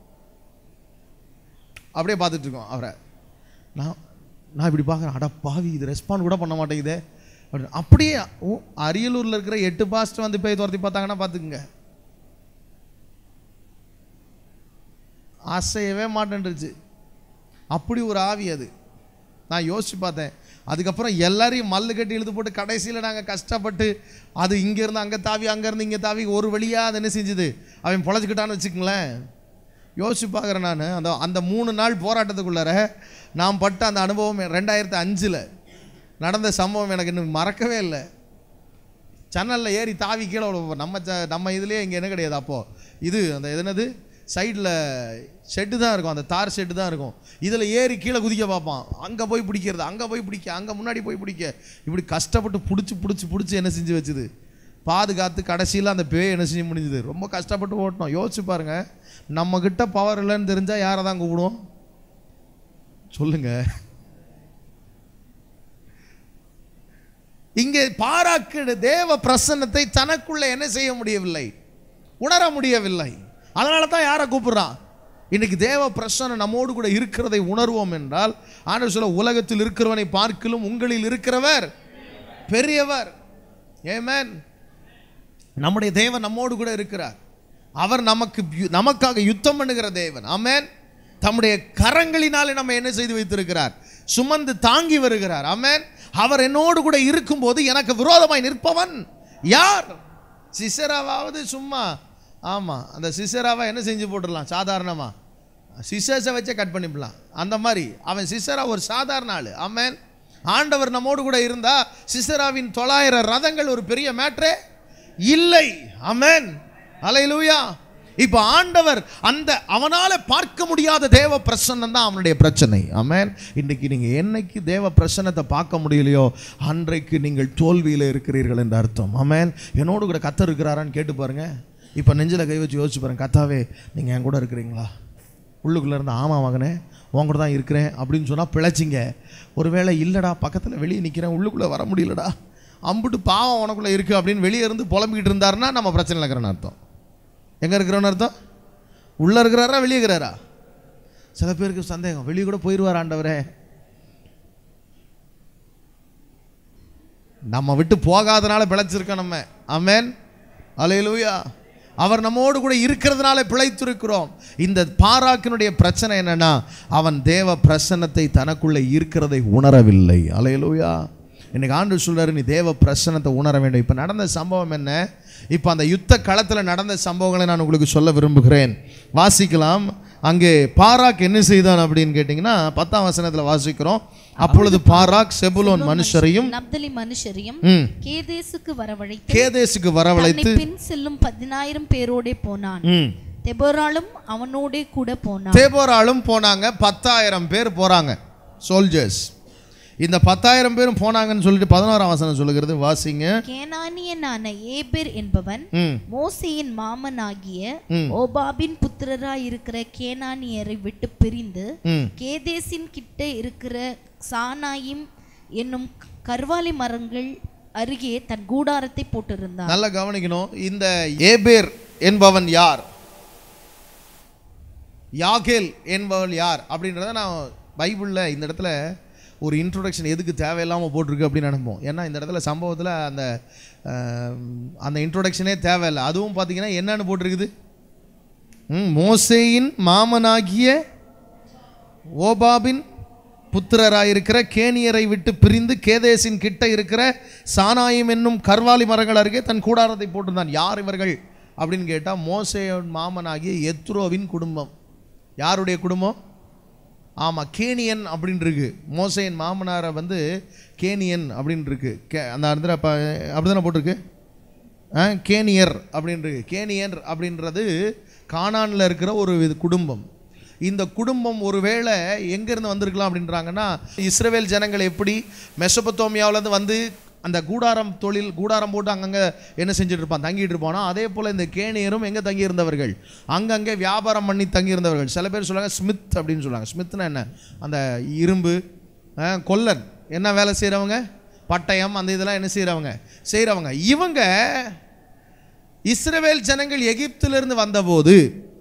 அப்படியே பார்த்துட்டு இருக்கோம் அவரை நான் நான் இப்படி பார்க்குறேன் அட பாவி இது ரெஸ்பாண்ட் கூட பண்ண மாட்டேங்குதே அப்படின்னு அப்படியே ஓ அரியலூரில் இருக்கிற எட்டு பாஸ்ட் வந்து போய் துரத்தி பார்த்தாங்கன்னா பார்த்துக்குங்க அசையவே மாட்டேன்ருச்சு அப்படி ஒரு ஆவி அது நான் யோசிச்சு பார்த்தேன் அதுக்கப்புறம் எல்லாரையும் மல்லு கட்டி இழுத்து போட்டு கடைசியில் நாங்கள் கஷ்டப்பட்டு அது இங்கேருந்து அங்கே தாவி அங்கேருந்து இங்கே தாவி ஒரு வழியாக அது என்ன செஞ்சுது அவன் பொழைச்சிக்கிட்டான்னு வச்சுக்கங்களேன் யோசிச்சு பார்க்குறேன் நான் அந்த அந்த மூணு நாள் போராட்டத்துக்குள்ளார நான் பட்ட அந்த அனுபவம் ரெண்டாயிரத்து அஞ்சில் நடந்த சம்பவம் எனக்கு இன்னும் மறக்கவே இல்லை ஜன்னலில் ஏறி தாவி கீழே விழுவோம் நம்ம ச நம்ம இதுலேயே இங்கே என்ன கிடையாது அப்போது இது அந்த எது என்னது சைடில் ஷெட்டு தான் இருக்கும் அந்த தார் ஷெட்டு தான் இருக்கும் இதில் ஏறி கீழே குதிக்க பார்ப்பான் அங்கே போய் பிடிக்கிறது அங்கே போய் பிடிக்க அங்கே முன்னாடி போய் பிடிக்க இப்படி கஷ்டப்பட்டு பிடிச்சி பிடிச்சி பிடிச்சி என்ன செஞ்சு வச்சுது பாதுகாத்து கடைசியில் அந்த பேய் என்ன செஞ்சு முடிஞ்சுது ரொம்ப கஷ்டப்பட்டு ஓட்டணும் யோசிச்சு பாருங்க நம்மக்கிட்ட பவர் இல்லைன்னு தெரிஞ்சால் யாரை தான் கூப்பிடுவோம் சொல்லுங்கள் இங்கே பாராக்கு தேவ பிரசன்னத்தை தனக்குள்ள என்ன செய்ய முடியவில்லை உணர முடியவில்லை அதனால தான் யாரை கூப்பிடுறான் இன்னைக்கு தேவ பிரசன்னம் நம்மோடு கூட இருக்கிறதை உணர்வோம் என்றால் ஆண்டவர் சொல்ல உலகத்தில் இருக்கிறவனை பார்க்கிலும் உங்களில் இருக்கிறவர் பெரியவர் ஏமேன் நம்முடைய தேவன் நம்மோடு கூட இருக்கிறார் அவர் நமக்கு யு- நமக்காக யுத்தம் பண்ணுகிற தேவன் ஆமென் தம்முடைய கரங்களினாலே நம்ம என்ன செய்து வைத்திருக்கிறார் சுமந்து தாங்கி வருகிறார் ஆமென் அவர் என்னோடு கூட இருக்கும்போது எனக்கு விரோதமாய் நிற்பவன் யார் சிசராவாவது சும்மா ஆமாம் அந்த சிசராவை என்ன செஞ்சு போட்டுடலாம் சாதாரணமாக சிசர்ஸை வச்சே கட் பண்ணிவிடலாம் அந்த மாதிரி அவன் சிசரா ஒரு சாதாரண ஆள் ஆமென் ஆண்டவர் நம்மோடு கூட இருந்தா சிசராவின் தொள்ளாயிரம் ரதங்கள் ஒரு பெரிய மேட்ரே இல்லை ஆமென் அலையிலூயா இப்போ ஆண்டவர் அந்த அவனால பார்க்க முடியாத தேவ பிரசன்னம் தான் அவனுடைய பிரச்சனை ஆமென் இன்னைக்கு நீங்க என்னைக்கு தேவ பிரசன்னத்தை பார்க்க முடியலையோ அன்றைக்கு நீங்கள் தோல்வியில் இருக்கிறீர்கள் என்று அர்த்தம் ஆமென் என்னோடு கூட கத்தர் இருக்கிறாரான்னு கேட்டு பாருங்க இப்போ நெஞ்சில் கை வச்சு யோசிச்சு பாருங்க கத்தாவே நீங்க என் கூட இருக்கிறீங்களா உள்ளுக்குள்ளே இருந்து ஆமா மகனே உன் கூட தான் இருக்கிறேன் அப்படின்னு சொன்னால் பிழைச்சிங்க ஒருவேளை இல்லைடா பக்கத்தில் வெளியே நிற்கிறேன் உள்ளுக்குள்ளே வர முடியலடா அம்புட்டு பாவம் உனக்குள்ளே இருக்குது அப்படின்னு வெளியே இருந்து புலம்பிக்கிட்டு இருந்தாருன்னா நம்ம பிரச்சனை இருக்கிறேன்னு அர்த்தம் எங்கே இருக்கிறோன்னு அர்த்தம் உள்ளே இருக்கிறாரா வெளியே இருக்கிறாரா சில பேருக்கு சந்தேகம் வெளியே கூட போயிடுவார் ஆண்டவரே நம்ம விட்டு போகாதனால பிழைச்சிருக்கோம் நம்ம ஆமென் அலையலூயா அவர் நம்மோடு கூட இருக்கிறதுனால பிழைத்திருக்கிறோம் இந்த பாராக்கினுடைய பிரச்சனை என்னன்னா அவன் தேவ பிரசன்னத்தை தனக்குள்ளே இருக்கிறதை உணரவில்லை அலையலூயா இன்னைக்கு ஆண்டு சொல்றாரு நீ தேவ பிரசன்னத்தை உணர வேண்டும் இப்போ நடந்த சம்பவம் என்ன இப்போ அந்த யுத்த களத்தில் நடந்த சம்பவங்களை நான் உங்களுக்கு சொல்ல விரும்புகிறேன் வாசிக்கலாம் அங்கே பாராக் என்ன செய்தான் அப்படின்னு கேட்டிங்கன்னா பத்தாம் வசனத்தில் வாசிக்கிறோம் அப்பொழுது பாராக் செபுலோன் மனுஷரையும் நப்தலி மனுஷரையும் ம், கேதேசுக்கு வரவழைத்து கேதேசுக்கு தன்னை வரவழைத்து பின் செல்லும் பதினாயிரம் பேரோடே போனான் ம், தெபோராலும் அவனோடே கூட போனான் தேபோராலும் போனாங்க பத்தாயிரம் பேர் போறாங்க சோல்ஜர்ஸ் இந்த பத்தாயிரம் பேரும் போனாங்கன்னு சொல்லிட்டு பதினோராம் வசனம் சொல்லுகிறது வாசிங்க கேனானியனான ஏபேர் என்பவன் ம் மோசேயின் மாமனாகிய ம். ஓபாபின் புத்திரராய் இருக்கிற கேனானியரை விட்டு பிரிந்து ம் கேதேசின் கிட்ட இருக்கிற சானாயிம் என்னும் கர்வாலி மரங்கள் அருகே தன் கூடாரத்தை போட்டிருந்தான் நல்லா கவனிக்கணும் இந்த ஏபேர் என்பவன் யார் யாகேல் என்பவள் யார் அப்படின்றத நான் பைபிளில் இந்த இடத்துல ஒரு இன்ட்ரோடக்ஷன் எதுக்கு தேவையில்லாமல் போட்டிருக்கு அப்படின்னு நினைப்போம் ஏன்னா இந்த இடத்துல சம்பவத்தில் அந்த அஹ், அந்த இன்ட்ரோடக்ஷனே தேவையில்லை அதுவும் பார்த்தீங்கன்னா என்னன்னு போட்டிருக்குது ம், மோசேயின் மாமனாகிய ஓபாபின் புத்திரராயிருக்கிற கேனியரை விட்டு பிரிந்து கேதேசின் கிட்ட இருக்கிற சானாயம் என்னும் கர்வாலி மரங்கள் அருகே தன் கூடாரத்தை போட்டிருந்தான் யார் இவர்கள் அப்படின்னு கேட்டால் மோசேயின் மாமனாகிய எத்ரோவின் குடும்பம் யாருடைய குடும்பம் ஆமாம் கேனியன் அப்படின்னு இருக்கு மோசேயின் மாமனாரை வந்து கேனியன் அப்படின்னு இருக்கு கே அந்த இடத்துல அப்போ அப்படி தானே போட்டிருக்கு ஆ, கேனியர் அப்படின்றது கேனியர் அப்படின்றது கானானில் இருக்கிற ஒரு இது குடும்பம் இந்த குடும்பம் ஒருவேளை எங்கேருந்து வந்திருக்கலாம் அப்படின்றாங்கன்னா இஸ்ரவேல் ஜனங்கள் எப்படி மெசபத்தோமியாவிலேருந்து வந்து அந்த கூடாரம் தொழில் கூடாரம் போட்டு அங்கங்கே என்ன செஞ்சுட்டு இருப்பான் தங்கிட்டு இருப்பானோ அதே போல் இந்த கேனியரும் எங்கே தங்கியிருந்தவர்கள் அங்கங்கே வியாபாரம் பண்ணி தங்கியிருந்தவர்கள் சில பேர் சொல்லுவாங்க ஸ்மித் அப்படின்னு சொல்லுவாங்க ஸ்மித்னா என்ன அந்த இரும்பு ஆ, கொல்லன் என்ன வேலை செய்கிறவங்க பட்டயம் அந்த இதெல்லாம் என்ன செய்கிறவங்க செய்கிறவங்க இவங்க இஸ்ரவேல் ஜனங்கள் எகிப்திலிருந்து வந்தபோது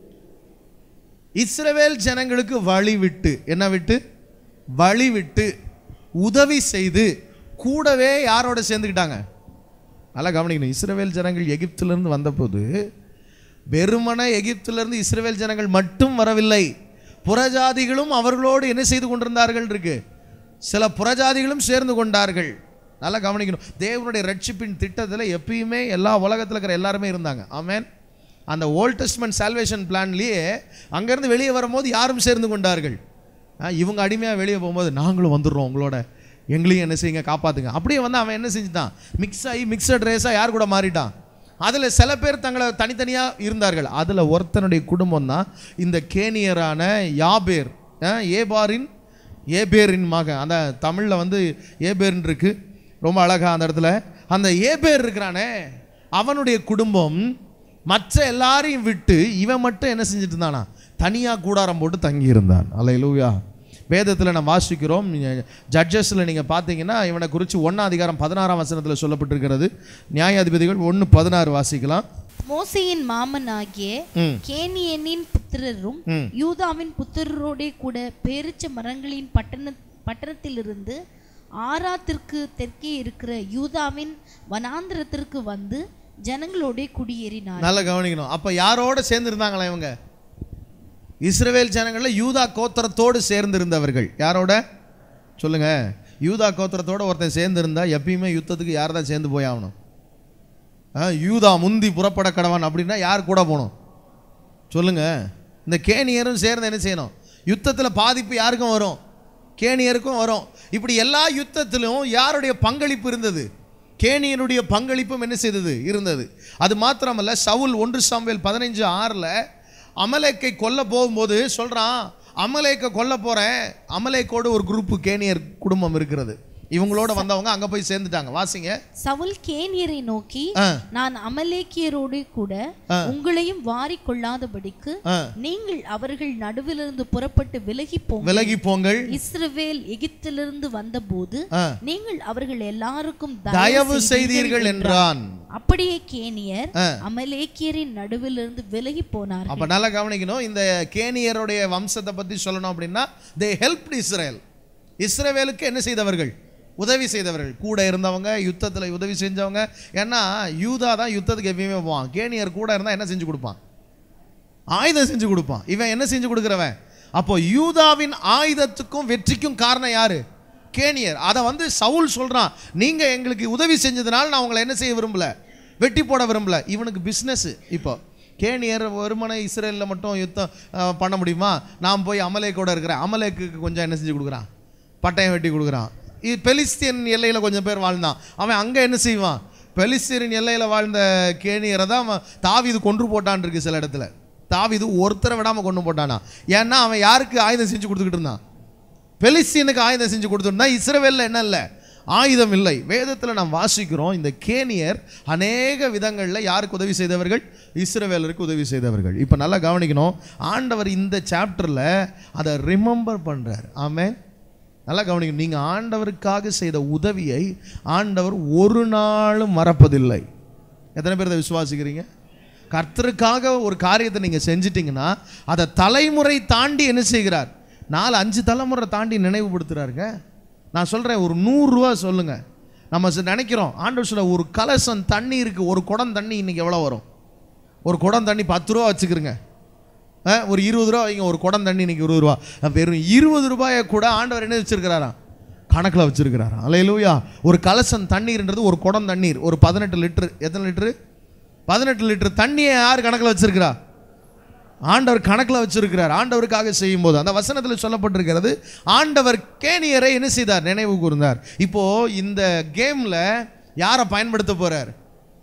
இஸ்ரவேல் ஜனங்களுக்கு வழி விட்டு என்ன விட்டு வழி விட்டு உதவி செய்து கூடவே யாரோட சேர்ந்துக்கிட்டாங்க நல்லா கவனிக்கணும் இஸ்ரவேல் ஜனங்கள் எகிப்திலிருந்து வந்தபோது வெறுமன எகிப்திலிருந்து இஸ்ரவேல் ஜனங்கள் மட்டும் வரவில்லை புறஜாதிகளும் அவர்களோடு என்ன செய்து கொண்டிருந்தார்கள் இருக்கு சில புறஜாதிகளும் சேர்ந்து கொண்டார்கள் நல்லா கவனிக்கணும் தேவனுடைய ரட்சிப்பின் திட்டத்தில் எப்பயுமே எல்லா உலகத்தில் இருக்கிற எல்லாருமே இருந்தாங்க ஆமென் அந்த ஓல்ட் டெஸ்ட்மெண்ட் சால்வேஷன் பிளான்லேயே அங்கேருந்து வெளியே வரும்போது யாரும் சேர்ந்து கொண்டார்கள் ஆ, இவங்க அடிமையாக வெளியே போகும்போது நாங்களும் வந்துடுறோம் உங்களோட எங்களையும் என்ன செய்யுங்க காப்பாற்றுங்க அப்படியே வந்து அவன் என்ன செஞ்சுட்டான் மிக்ஸ் ஆகி மிக்சட் ரேஸாக யார் கூட மாறிட்டான் அதில் சில பேர் தங்களை தனித்தனியாக இருந்தார்கள் அதில் ஒருத்தனுடைய குடும்பம் தான் இந்த கேனியரான யாபேர் ஆ, ஏபாரின் ஏபேரின் மகன் அந்த தமிழில் வந்து ஏபேர்னு இருக்கு ரொம்ப அழகா அந்த இடத்துல அந்த ஏபேர் இருக்கிறானே அவனுடைய குடும்பம் மற்ற எல்லாரையும் விட்டு இவன் மட்டும் என்ன செஞ்சுட்டு இருந்தானா தனியாக கூடாரம் போட்டு தங்கியிருந்தான் அல்லையிலூயா வேதத்தில் நம்ம வாசிக்கிறோம் ஜட்ஜஸில் நீங்கள் பார்த்தீங்கன்னா இவனை குறித்து ஒன்றாம் அதிகாரம் பதினாறாம் வசனத்தில் சொல்லப்பட்டிருக்கிறது நியாயாதிபதிகள் ஒன்று பதினாறு வாசிக்கலாம் மோசேயின் மாமனாகிய ம் கேனியனின் புத்திரரும் ம். யூதாவின் புத்திரரோடே கூட பேரிச்ச மரங்களின் பட்டண பட்டணத்திலிருந்து ஆராத்திற்கு தெற்கே இருக்கிற யூதாவின் வனாந்திரத்திற்கு வந்து ஜனங்களோடே குடியேறினார் நல்லா கவனிக்கணும் அப்போ யாரோட சேர்ந்து இருந்தாங்களா இவங்க இஸ்ரவேல் ஜனங்களில் யூதா கோத்திரத்தோடு சேர்ந்து இருந்தவர்கள் யாரோட சொல்லுங்க யூதா கோத்திரத்தோட ஒருத்தன் சேர்ந்து இருந்தா எப்பயுமே யுத்தத்துக்கு யார் தான் சேர்ந்து போய் ஆகணும் ஆ, யூதா முந்தி புறப்பட கடவான் அப்படின்னா யார் கூட போகணும் சொல்லுங்க இந்த கேனியரும் சேர்ந்து என்ன செய்யணும் யுத்தத்தில் பாதிப்பு யாருக்கும் வரும் கேனியருக்கும் வரும் இப்படி எல்லா யுத்தத்திலும் யாருடைய பங்களிப்பு இருந்தது கேனியனுடைய பங்களிப்பும் என்ன செய்தது இருந்தது அது மாத்திரமல்ல சவுல் ஒன்று சாமுவேல் பதினைஞ்சு ஆறில் அமலேக்கை கொல்ல போகும்போது சொல்கிறான் அமலேக்கை கொல்ல போகிறேன் அமலேக்கோடு ஒரு குரூப்பு கேனியர் குடும்பம் இருக்கிறது இவங்களோட வந்தவங்க அங்கே போய் சேர்ந்துட்டாங்க வாசிங்க சவுல் கேனியரை நோக்கி ஆ நான் அமலேக்கியரோடு கூட உங்களையும் வாரிக் கொள்ளாதபடிக்கு ஆ. நீங்கள் அவர்கள் நடுவிலிருந்து புறப்பட்டு விலகி போங்க விலகி போங்கள் இஸ்ரவேல் எகிப்திலிருந்து வந்தபோது ஆ. நீங்கள் அவர்கள் எல்லாருக்கும் தயவு செய்தீர்கள் என்றான் அப்படியே கேனியர் ஆ. அமலேக்கியரின் நடுவிலிருந்து விலகி போனார்கள் அப்ப நல்லா கவனிக்கணும் இந்த கேனியருடைய வம்சத்தை பத்தி சொல்லணும் அப்படின்னா தே ஹெல்ப் இஸ்ரேல் இஸ்ரவேலுக்கு என்ன செய்தவர்கள் உதவி செய்தவர்கள் கூட இருந்தவங்க யுத்தத்தில் உதவி செஞ்சவங்க ஏன்னா யூதா தான் யுத்தத்துக்கு எப்பயுமே போவான் கேனியர் கூட இருந்தால் என்ன செஞ்சு கொடுப்பான் ஆயுதம் செஞ்சு கொடுப்பான் இவன் என்ன செஞ்சு கொடுக்குறவன் அப்போ யூதாவின் ஆயுதத்துக்கும் வெற்றிக்கும் காரணம் யாரு கேனியர் அதை வந்து சவுல் சொல்றான் நீங்க எங்களுக்கு உதவி செஞ்சதுனால நான் உங்களை என்ன செய்ய விரும்பல வெட்டி போட விரும்பல இவனுக்கு பிஸ்னஸ் இப்போ கேனியர் வெறுமனை இஸ்ரேலில் மட்டும் யுத்தம் அஹ், பண்ண முடியுமா நான் போய் அமலேக்கோட இருக்கிறேன் அமலேக்கு கொஞ்சம் என்ன செஞ்சு கொடுக்குறான் பட்டயம் வெட்டி கொடுக்குறான் இது பெலிஸ்தீன் எல்லையில் கொஞ்சம் பேர் வாழ்ந்தான் அவன் அங்கே என்ன செய்வான் பெலிஸ்தீன் எல்லையில் வாழ்ந்த கேனியரை தான் அவன் தாவீது கொன்று போட்டான் இருக்கு சில இடத்துல தாவீது ஒருத்தரை விடாமல் கொண்டு போட்டானா ஏன்னா அவன் யாருக்கு ஆயுதம் செஞ்சு கொடுத்துக்கிட்டு இருந்தான் பெலிஸ்தீனுக்கு ஆயுதம் செஞ்சு கொடுத்துருந்தா இஸ்ரவேலில் என்ன இல்லை ஆயுதம் இல்லை வேதத்தில் நாம் வாசிக்கிறோம் இந்த கேனியர் அநேக விதங்களில் யாருக்கு உதவி செய்தவர்கள் இஸ்ரவேலருக்கு உதவி செய்தவர்கள் இப்போ நல்லா கவனிக்கணும் ஆண்டவர் இந்த சாப்டரில் அதை ரிமெம்பர் பண்ணுறார் ஆமென் நல்லா கவனிக்கணும் நீங்கள் ஆண்டவருக்காக செய்த உதவியை ஆண்டவர் ஒரு நாளும் மறப்பதில்லை எத்தனை பேர் இதை விசுவாசிக்கிறீங்க கர்த்தருக்காக ஒரு காரியத்தை நீங்கள் செஞ்சிட்டீங்கன்னா அதை தலைமுறை தாண்டி என்ன செய்கிறார் நாலு அஞ்சு தலைமுறை தாண்டி நினைவுபடுத்துறாருங்க நான் சொல்கிறேன் ஒரு நூறுரூவா சொல்லுங்க நம்ம ச- நினைக்கிறோம் ஆண்டவர் சொல்ல ஒரு கலசம் தண்ணி இருக்கு ஒரு குடம் தண்ணி இன்னைக்கு எவ்வளோ வரும் ஒரு குடம் தண்ணி பத்து ரூபா வச்சுக்கிறங்க ஆ, ஒரு இருபது ரூபா வைங்க ஒரு குடம் தண்ணி இன்னைக்கு இருபது ரூபா அஹ், வெறும் இருபது ரூபாயை கூட ஆண்டவர் என்ன வச்சிருக்கிறாராம் கணக்கில் வச்சிருக்கிறாராம் அல்லையிலூயா ஒரு கலசம் தண்ணீர்ன்றது ஒரு குடம் தண்ணீர் ஒரு பதினெட்டு லிட்டரு எத்தனை லிட்டரு பதினெட்டு லிட்டர் தண்ணியை யார் கணக்கில் வச்சிருக்கிறா ஆண்டவர் கணக்கில் வச்சிருக்கிறார் ஆண்டவருக்காக செய்யும்போது அந்த வசனத்தில் சொல்லப்பட்டிருக்கிறது ஆண்டவர் கேனியரை என்ன செய்தார் நினைவு கூர்ந்தார் இப்போ இந்த கேம்ல யாரை பயன்படுத்த போறார்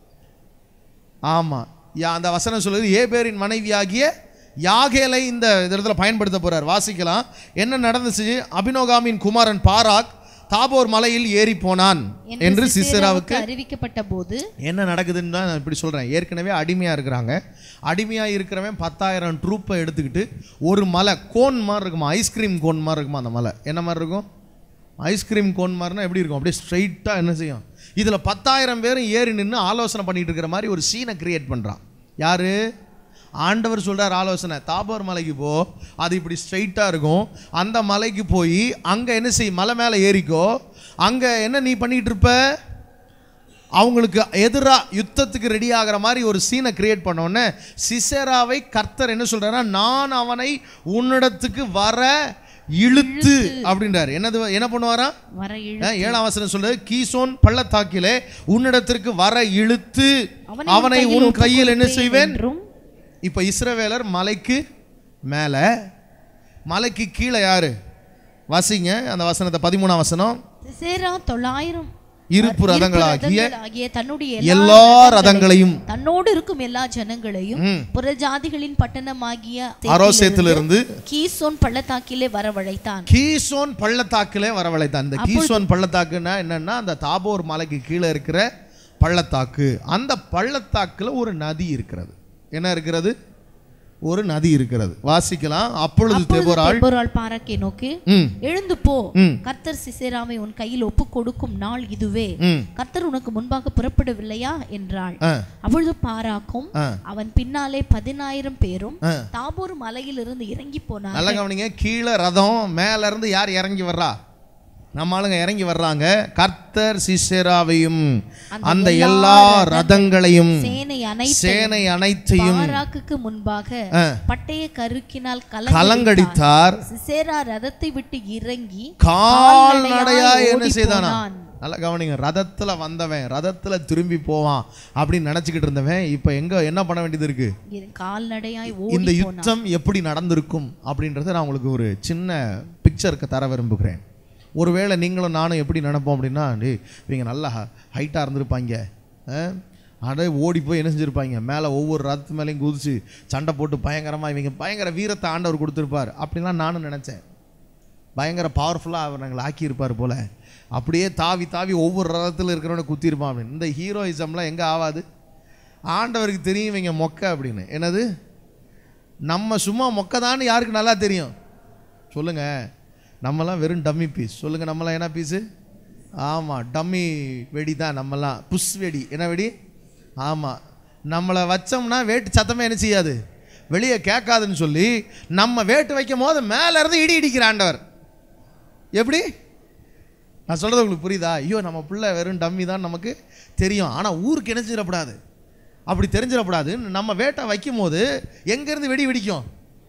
ஆமா யா அந்த வசனம் சொல்லுது ஏபேரின் மனைவியாகிய யாகேலை இந்த இடத்துல பயன்படுத்த போறார் வாசிக்கலாம் என்ன நடந்துச்சு அபினோகாமின் குமாரன் பாராக் தாபோர் மலையில் ஏறி போனான் என்று சிசராவுக்கு அறிவிக்கப்பட்ட போது என்ன நடக்குதுன்னு தான் நான் இப்படி சொல்கிறேன் ஏற்கனவே அடிமையாக இருக்கிறாங்க அடிமையாக இருக்கிறவன் பத்தாயிரம் ட்ரூப்பை எடுத்துக்கிட்டு ஒரு மலை கோன் மாதிரி இருக்குமா ஐஸ்கிரீம் கோன் மாதிரி இருக்குமா அந்த மலை என்ன மாதிரி இருக்கும் ஐஸ்கிரீம் கோன் மாதிரினா எப்படி இருக்கும் அப்படியே ஸ்ட்ரைட்டாக என்ன செய்யும் இதில் பத்தாயிரம் பேரும் ஏறி நின்று ஆலோசனை பண்ணிட்டு இருக்கிற மாதிரி ஒரு சீனை கிரியேட் பண்ணுறான் யாரு ஆண்டவர் சொல்றார் ஆலோசனை தாபோர் மலைக்கு போ அது இப்படி ஸ்ட்ரைட்டாக இருக்கும் அந்த மலைக்கு போய் அங்கே என்ன செய் மலை மேலே ஏறிக்கோ அங்கே என்ன நீ பண்ணிட்டு இருப்ப அவங்களுக்கு எதிராக யுத்தத்துக்கு ரெடி ஆகிற மாதிரி ஒரு சீனை கிரியேட் பண்ணோன்னே சிசேராவை கர்த்தர் என்ன சொல்றாருன்னா நான் அவனை உன்னிடத்துக்கு வர இழுத்து அப்படின்றாரு என்னது என்ன பண்ணுவாரா வர இழு அஹ், ஏழாம் வசனம் சொல்றது கீசோன் பள்ளத்தாக்கிலே உன்னிடத்திற்கு வர இழுத்து அவனை அவனை உன் உன் கையில் கையில் என்ன ஒப்புக் செய்வேன் என்றும் இப்போ இஸ்ரவேலர் மலைக்கு மேலே மலைக்கு கீழே யாரு வாசிங்க அந்த வசனத்தை பதிமூணாம் வசனம் சிசேரா தொள்ளாயிரம் இருப்பு ரதங்களாகிய ரதங்களாகிய தன்னுடைய எல்லா ரதங்களையும் தன்னோடு இருக்கும் எல்லா ஜனங்களையும் ம். புறஜாதிகளின் பட்டணமாகிய அரோசேத்திலிருந்து கீசோன் பள்ளத்தாக்கிலே வரவழைத்தான் கீசோன் பள்ளத்தாக்கிலே வரவழைத்தான் இந்த கீசோன் பள்ளத்தாக்குன்னா என்னன்னா அந்த தாபோர் மலைக்கு கீழே இருக்கிற பள்ளத்தாக்கு அந்த பள்ளத்தாக்குல ஒரு நதி இருக்கிறது என்ன இருக்கிறது ஒரு நதி இருக்கிறது வாசிக்கலாம் அப்பொழுது தெபோராள் தெபொராள் பாராக்கை நோக்கி ம் எழுந்து போ ம். கர்த்தர் சிசேராவை உன் கையில் ஒப்பு கொடுக்கும் நாள் இதுவே ம் கர்த்தர் உனக்கு முன்பாக புறப்படவில்லையா என்றாள் ஆ அப்பொழுது பாராக்கும் ஆ. அவன் பின்னாலே பதினாயிரம் பேரும் ஆ. தாபோர் மலையிலிருந்து இறங்கி போனார் நல்லா கவனிங்க கீழே ரதம் மேல இருந்து யார் இறங்கி வர்றா நம்ம ஆளுங்க இறங்கி வர்றாங்க கர்த்தர் சிசேராவையும் அந்த எல்லா ரதங்களையும் சேனை அனைத்து சேனை அனைத்தையும் பாராக்குக்கு முன்பாக ஆ. பட்டய கருக்கினால் கலங்கடித்தார் சிசேரா ரதத்தை விட்டு இறங்கி கால்நடையா என்ன ஓடிப் செய்தானா போனான். நல்லா கவனிங்க ரதத்துல வந்தவன் ரதத்துல திரும்பி போவான் அப்படின்னு நினைச்சுக்கிட்டு இருந்தவன் இப்ப எங்க என்ன பண்ண வேண்டியது இருக்கு இரு- கால்நடையாய் இந்த ஓடி யுத்தம் எப்படி நடந்திருக்கும் அப்படின்றத நான் உங்களுக்கு ஒரு சின்ன பிக்சருக்கு தர விரும்புகிறேன் ஒருவேளை நீங்களும் நானும் எப்படி நினைப்போம் அப்படின்னா டேய் இவங்க நல்லா ஹைட்டாக இருந்திருப்பாங்க ஆ? அடே ஓடி போய் என்ன செஞ்சுருப்பாங்க மேலே ஒவ்வொரு ரத்து மேலேயும் குதிச்சு சண்டை போட்டு பயங்கரமாக இவங்க பயங்கர வீரத்தை ஆண்டவர் கொடுத்துருப்பார் அப்படின்லாம் நானும் நினச்சேன் பயங்கர பவர்ஃபுல்லாக அவர் நாங்கள் ஆக்கியிருப்பார் போல அப்படியே தாவி தாவி ஒவ்வொரு ரதத்தில் இருக்கிறவனை குத்திருப்பான் அப்படின்னு இந்த ஹீரோயிசம்லாம் எங்கே ஆகாது ஆண்டவருக்கு தெரியும் இவங்க மொக்க அப்படின்னு என்னது நம்ம சும்மா மொக்கதான்னு யாருக்கு நல்லா தெரியும் சொல்லுங்க நம்மலாம் வெறும் டம்மி பீஸ் சொல்லுங்க நம்மலாம் என்ன பீஸு ஆமாம் டம்மி வெடி தான் நம்மலாம் புஷ் வெடி என்ன வெடி ஆமாம் நம்மளை வச்சோம்னா வேட்டு சத்தமே என்ன செய்யாது வெளியே கேட்காதுன்னு சொல்லி நம்ம வேட்டு வைக்கும் போது மேலே இருந்து இடி இடிக்கிற ஆண்டவர் எப்படி நான் சொல்கிறது உங்களுக்கு புரியுதா ஐயோ நம்ம பிள்ளை வெறும் டம்மி தான் நமக்கு தெரியும் ஆனால் ஊருக்கு என்ன செஞ்சிடக்கூடாது அப்படி தெரிஞ்சிடக்கூடாது நம்ம வேட்டை வைக்கும் போது எங்கேருந்து வெடி வெடிக்கும்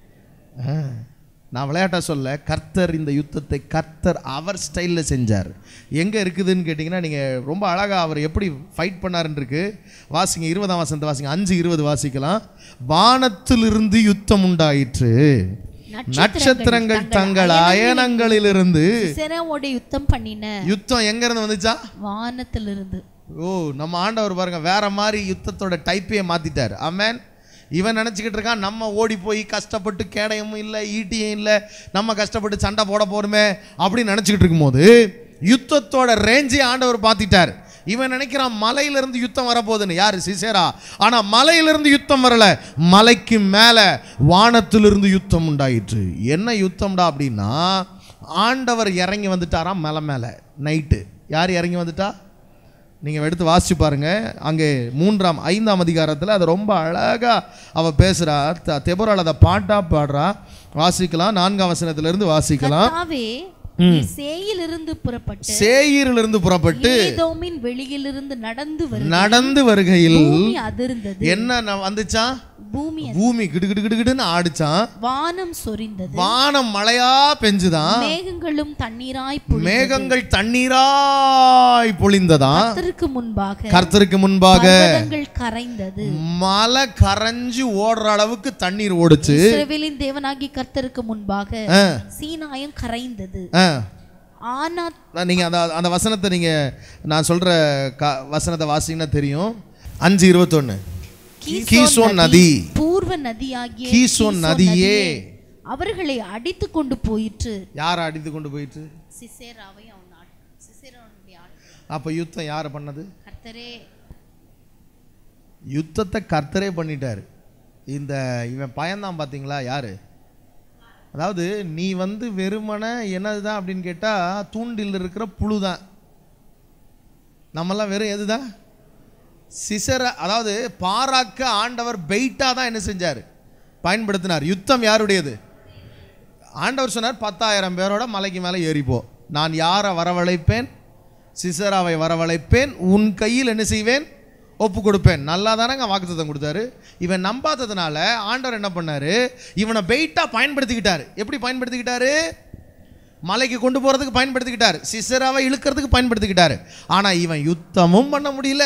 ஆ, நான் விளையாட்டா சொல்ல கர்த்தர் இந்த யுத்தத்தை கர்த்தர் அவர் ஸ்டைலில் செஞ்சார் எங்கே இருக்குதுன்னு கேட்டிங்கன்னா நீங்கள் ரொம்ப அழகாக அவர் எப்படி ஃபைட் பண்ணாருன்னு இருக்கு வாசிங்க இருபதாம் வசனத்தை வாசிங்க அஞ்சு இருபது வாசிக்கலாம் வானத்திலிருந்து யுத்தம் உண்டாயிற்று நட்சத்திரங்கள் தங்கள் அயனங்களிலிருந்து சிசராவோட யுத்தம் பண்ணின யுத்தம் எங்கேருந்து வந்துச்சா வானத்திலிருந்து ஓ நம்ம ஆண்டவர் பாருங்க வேற மாதிரி யுத்தத்தோட டைப்பையே மாத்திட்டார் ஆமென் இவன் நினச்சிக்கிட்டு இருக்கான் நம்ம ஓடி போய் கஷ்டப்பட்டு கேடயமும் இல்லை ஈட்டியும் இல்லை நம்ம கஷ்டப்பட்டு சண்டை போட போறோமே அப்படின்னு நினச்சிக்கிட்டு இருக்கும்போது யுத்தத்தோட ரேஞ்சே ஆண்டவர் பார்த்திட்டார் இவன் நினைக்கிறான் மலையிலிருந்து யுத்தம் வரப்போகுதுன்னு யார் சிசேரா ஆனால் மலையிலிருந்து யுத்தம் வரல மலைக்கு மேலே வானத்திலிருந்து யுத்தம் உண்டாயிற்று என்ன யுத்தம்டா அப்படின்னா ஆண்டவர் இறங்கி வந்துட்டாராம் மலை மேலே நைட்டு யார் இறங்கி வந்துட்டா நீங்கள் எடுத்து வாசிச்சு பாருங்க அங்கே மூன்றாம் ஐந்தாம் அதிகாரத்தில் அது ரொம்ப அழகாக அவ பேசுகிறா தெபுரால் அதை பாட்டா பாடுறா வாசிக்கலாம் நான்காம் வசனத்திலிருந்து வாசிக்கலாம் கர்த்தாவே நீர் சேயிலிருந்து புறப்பட்டு சேயிரிலிருந்து புறப்பட்டு ஏதோமின் வெளியிலிருந்து நடந்து வரு நடந்து வருகையில் பூமி அதிர்ந்தது என்ன ந- வந்துச்சான் பூமி பூமி கிடு கிடு கிடு கிடுன்னு ஆடிச்சான் வானம் சொரிந்தது வானம் மழையா பெஞ்சுதான் மேகங்களும் தண்ணீராய் பொழிந்தது. மேகங்கள் தண்ணீராய் பொழிந்ததான் கர்த்தருக்கு முன்பாக கர்த்தருக்கு முன்பாக பர்வதங்கள் கரைந்தது மலை கரைஞ்சு ஓடுற அளவுக்கு தண்ணீர் ஓடுச்சு இஸ்ரவேலின் தேவனாகி கர்த்தருக்கு முன்பாக ஆ, சீனாயம் கரைந்தது ஆ. ஆனா நான் நீங்க அந்த அந்த வசனத்தை நீங்க நான் சொல்ற க வசனத்தை வாசிங்கன்னா தெரியும் அஞ்சு இருபத்தொன்னு கீசோன் நதி பூர்வ நதியாகிய கீசோன் நதியே அவர்களை அடித்து கொண்டு போயிற்று யாரை அடித்து கொண்டு போயிட்டு சிசேராவை அவன் ஆட்- சிசேராவுடைய ஆட்கள். அப்ப யுத்தம் யார் பண்ணது கர்த்தரே யுத்தத்தை கர்த்தரே பண்ணிட்டாரு இந்த இவன் பயந்தான் பார்த்தீங்களா யாரு அதாவது நீ வந்து வெறுமனை என்னதுதான் அப்படின்னு கேட்டால் தூண்டில் இருக்கிற புழு தான் நம்மெல்லாம் வெறும் எதுதான் சிசர அதாவது பாராக்க ஆண்டவர் பெயிட்டாக தான் என்ன செஞ்சார் பயன்படுத்தினார் யுத்தம் யாருடையது ஆண்டவர் சொன்னார் பத்தாயிரம் பேரோட மலைக்கு மேலே ஏறிப்போ நான் யாரை வரவழைப்பேன் சிசராவை வரவழைப்பேன் உன் கையில் என்ன செய்வேன் ஒப்பு கொடுப்பேன் நல்லா தானங்க வாக்குத்தத்தம் கொடுத்தாரு இவன் நம்பாததுனால ஆண்டவர் என்ன பண்ணாரு இவனை பெயிட்டாக பயன்படுத்திக்கிட்டாரு எப்படி பயன்படுத்திக்கிட்டாரு மலைக்கு கொண்டு போகிறதுக்கு பயன்படுத்திக்கிட்டார் சிசராவை இழுக்கிறதுக்கு பயன்படுத்திக்கிட்டாரு ஆனால் இவன் யுத்தமும் பண்ண முடியல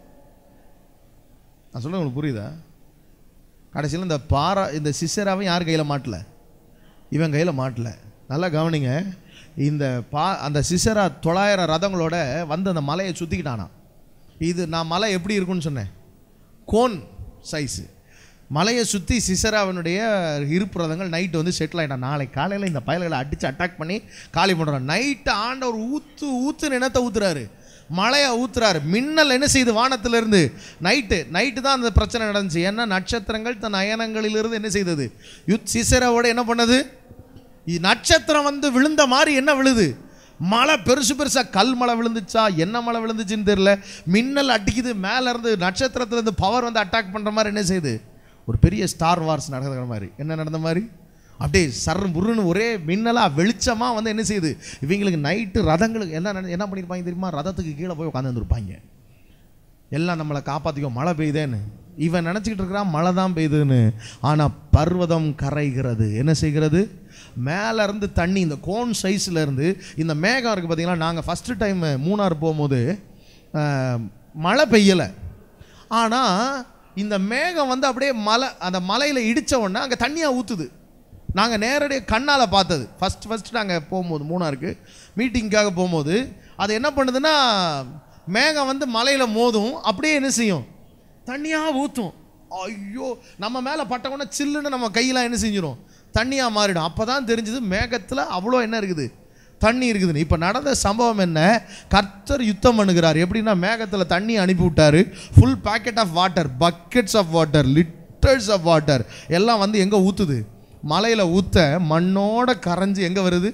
நான் சொல்ல உங்களுக்கு புரியுதா கடைசியில் இந்த பாரா இந்த சிசராவை யார் கையில் மாட்டல இவன் கையில் மாட்டல நல்லா கவனிங்க இந்த பா அந்த சிசரா தொள்ளாயிரம் ரதங்களோட வந்து அந்த மலையை சுற்றிக்கிட்டானா இது நான் மலை எப்படி இருக்குன்னு சொன்னேன் கோன் சைஸு மலையை சுற்றி சிசராவனுடைய இருப்பு ரதங்கள் நைட்டு வந்து செட்டில் ஆகிட்டான் நாளை காலையில் இந்த பயல்களை அடித்து அட்டாக் பண்ணி காலி பண்ணுறான் நைட்டு ஆண்டவர் ஊற்று ஊற்று நினத்தை ஊத்துறாரு மழையை ஊத்துறாரு மின்னல் என்ன செய்யுது வானத்திலிருந்து நைட்டு நைட்டு தான் அந்த பிரச்சனை நடந்துச்சு ஏன்னா நட்சத்திரங்கள் தன் அயனங்களிலிருந்து என்ன செய்தது யுத் சிசராவோட என்ன பண்ணது இ- நட்சத்திரம் வந்து விழுந்த மாதிரி என்ன விழுது மழை பெருசு பெருசாக கல் மழை விழுந்துச்சா என்ன மழை விழுந்துச்சுன்னு தெரியல மின்னல் அடிக்குது மேலே இருந்து நட்சத்திரத்துல இருந்து பவர் வந்து அட்டாக் பண்ணுற மாதிரி என்ன செய்யுது ஒரு பெரிய ஸ்டார் வார்ஸ் நடக்கிற மாதிரி என்ன நடந்த மாதிரி அப்படியே சர்ரு புருன்னு ஒரே மின்னலாக வெளிச்சமாக வந்து என்ன செய்யுது இவங்களுக்கு நைட்டு ரதங்களுக்கு என்ன நட- என்ன பண்ணியிருப்பாங்க தெரியுமா ரதத்துக்கு கீழே போய் உட்காந்து வந்துருப்பாங்க எல்லாம் நம்மளை காப்பாற்றிக்கோ மழை பெய்யுதேன்னு இவன் நினச்சிக்கிட்டு இருக்கிறான் மழை தான் பெய்யுதுன்னு ஆனால் பர்வதம் கரைகிறது என்ன செய்கிறது மேலே இருந்து தண்ணி இந்த கோன் சைஸ்ல இருந்து இந்த மேகம் இருக்குது பார்த்தீங்களா நாங்கள் ஃபஸ்ட்டு டைம் மூணார் போகும்போது ஆஹ், மழை பெய்யலை ஆனால் இந்த மேகம் வந்து அப்படியே மலை அந்த மலையில் இடித்த உடனே அங்கே தண்ணியாக ஊற்றுது நாங்கள் நேரடியாக கண்ணால் பார்த்தது ஃபஸ்ட் ஃபஸ்ட் நாங்கள் போகும்போது மூணாருக்கு மீட்டிங்க்காக போகும்போது அது என்ன பண்ணுதுன்னா மேகம் வந்து மலையில் மோதும் அப்படியே என்ன செய்யும் தண்ணியாக ஊற்றும் ஐயோ நம்ம மேலே பட்டவொன்னே சில்லுன்னு நம்ம கையெல்லாம் என்ன செஞ்சிடும் தண்ணியாக மாறிடும் அப்போ தான் தெரிஞ்சது மேகத்தில் அவ்வளோ என்ன இருக்குது தண்ணி இருக்குதுன்னு இப்போ நடந்த சம்பவம் என்ன கர்த்தர் யுத்தம் பண்ணுகிறார் எப்படின்னா மேகத்தில் தண்ணி அனுப்பி விட்டாரு full packet of water buckets of water litres of water எல்லாம் வந்து எங்கே ஊற்றுது மலையில் ஊற்ற மண்ணோட கரைஞ்சு எங்கே வருது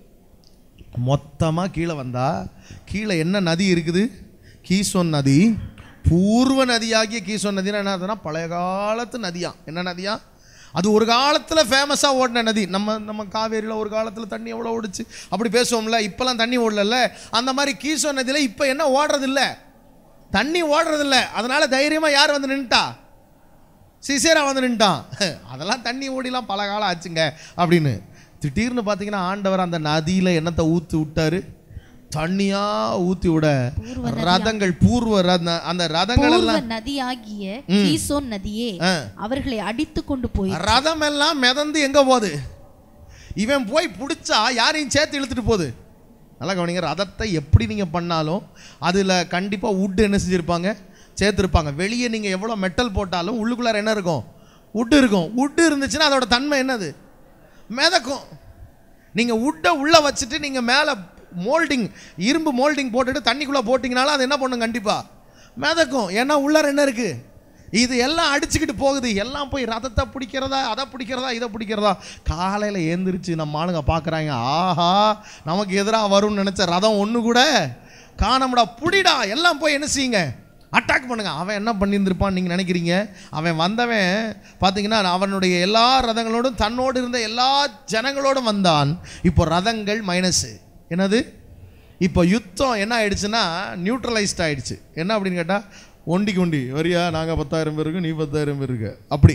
மொத்தமாக கீழே வந்தா கீழே என்ன நதி இருக்குது கீசோன் நதி பூர்வ நதியாகிய கீசோன் நதினா என்ன அர்த்தம்னா பழைய காலத்து நதியா என்ன நதியா அது ஒரு காலத்தில் ஃபேமஸாக ஓடின நதி நம்ம நம்ம காவேரியில் ஒரு காலத்தில் தண்ணி எவ்வளோ ஓடுச்சு அப்படி பேசுவோம்ல இப்போல்லாம் தண்ணி ஓடலல்ல அந்த மாதிரி கீசோன் நதியில் இப்போ என்ன ஓடுறதில்ல தண்ணி ஓடுறதில்ல அதனால தைரியமாக யார் வந்து நின்ட்டா சிசேரா வந்து நின்ட்டான் அதெல்லாம் தண்ணி ஓடிலாம் பல காலம் ஆச்சுங்க அப்படின்னு திடீர்னு பார்த்தீங்கன்னா ஆண்டவர் அந்த நதியில் என்னத்தை ஊற்றி விட்டாரு தண்ணியா ஊற்றி விட ரதங்கள் பூர்வ ரத அந்த ரதங்கள் பூர்வ எல்லாம் நதியாகிய கீசோன் நதியே ஆ. அவர்களை அடித்து கொண்டு போய் ரதம் எல்லாம் மிதந்து எங்க போகுது இவன் போய் பிடிச்சா யாரையும் சேர்த்து இழுத்துட்டு போகுது நல்லா கவனிங்க ரதத்தை எப்படி நீங்க பண்ணாலும் அதுல கண்டிப்பா உட் என்ன செஞ்சிருப்பாங்க சேர்த்துருப்பாங்க வெளியே நீங்க எவ்வளவு மெட்டல் போட்டாலும் உள்ளுக்குள்ளார என்ன இருக்கும் உட் இருக்கும் உட் இருந்துச்சுன்னா அதோட தன்மை என்னது மிதக்கும் நீங்க உட்டை உள்ள வச்சுட்டு நீங்க மேலே மோல்டிங் இரும்பு மோல்டிங் போட்டுட்டு தண்ணிக்குள்ள போட்டிங்கனாலும் அது என்ன பண்ணும் கண்டிப்பா மிதக்கும் ஏன்னா உள்ளார என்ன இருக்கு இது எல்லாம் அடிச்சுக்கிட்டு போகுது எல்லாம் போய் ரதத்தை பிடிக்கிறதா அதை பிடிக்கிறதா இதை பிடிக்கிறதா காலையில் ஏந்திரிச்சு நம்ம ஆளுங்க பார்க்குறாங்க ஆஹா நமக்கு எதிராக வரும்னு நினச்ச ரதம் ஒன்று கூட காணமுடா புடிடா எல்லாம் போய் என்ன செய்யுங்க அட்டாக் பண்ணுங்க அவன் என்ன பண்ணியிருந்திருப்பான்னு நீங்கள் நினைக்கிறீங்க அவன் வந்தவன் பார்த்தீங்கன்னா அவனுடைய எல்லா ரதங்களோடும் தன்னோடு இருந்த எல்லா ஜனங்களோடும் வந்தான் இப்போ ரதங்கள் மைனஸு என்னது இப்போ யுத்தம் என்ன ஆயிடுச்சுன்னா நியூட்ரலைஸ்ட் ஆயிடுச்சு என்ன அப்படின்னு கேட்டால் ஒண்டிக்கு ஒண்டி வரியா நாங்கள் பத்தாயிரம் பேர் இருக்கு நீ பத்தாயிரம் பேர் இருக்கு அப்படி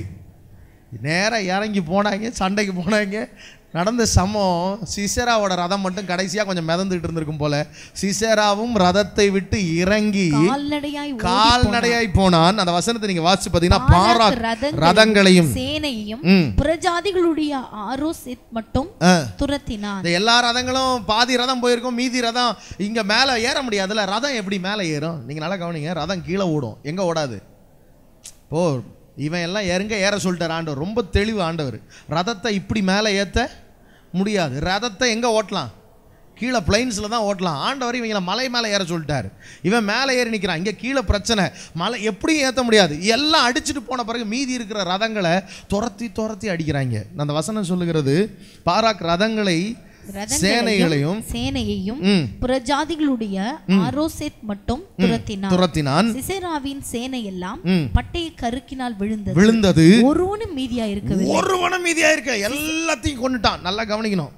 நேராக இறங்கி போனாங்க சண்டைக்கு போனாங்க நடந்த சமம் சிசேராவோட ரதம் மட்டும் கடைசியாக கொஞ்சம் மிதந்துட்டு இருந்திருக்கும் போல சிசேராவும் ரதத்தை விட்டு இறங்கி கால்நடையாய் ஓடிப் கால்நடையாய் போனான் அந்த வசனத்தை நீங்க வாசிச்சு பார்த்தீங்கன்னா பாராக் பாராக் ரதங்களையும் ரதங்களையும் சேனையையும் ம். புறஜாதிகளுடைய ஆரோசித் மட்டும் ஆ. துரத்தினான் இந்த எல்லா ரதங்களும் பாதி ரதம் போயிருக்கும் மீதி ரதம் இங்க மேல ஏற முடியாதுல்ல ரதம் எப்படி மேலே ஏறும் நீங்க நல்லா கவனிங்க ரதம் கீழே ஓடும் எங்க ஓடாது ஓ இவன் எல்லாம் எங்க ஏற சொல்லிட்டார் ஆண்டவர் ரொம்ப தெளிவு ஆண்டவர் ரதத்தை இப்படி மேலே ஏத்த முடியாது ரதத்தை எங்க ஓட்டலாம் கீழே பிளைன்ஸில் தான் ஓட்டலாம் ஆண்டவர் இவங்களை மலை மேலே ஏற சொல்லிட்டாரு இவன் மேலே ஏறி நிற்கிறான் இங்கே கீழே பிரச்சனை மலை எப்படியும் ஏற்ற முடியாது எல்லாம் அடிச்சுட்டு போன பிறகு மீதி இருக்கிற ரதங்களை துரத்தி துரத்தி அடிக்கிறாங்க அந்த வசனம் சொல்லுகிறது பாராக் ரதங்களை சேனைகளையும் சேனையையும் ம், புறஜாதிகளுடைய ஆரோசேத் மட்டும் துரத்தினான் துரத்தினான் சிசேராவின் சேனை எல்லாம் ம். பட்டய கருக்கினால் விழுந்தது விழுந்தது ஒருவனும் மீதியா இருக்கவில்லை ஒருவனும் மீதியா இருக்க எல்லாத்தையும் கொண்டுட்டான் நல்லா கவனிக்கணும்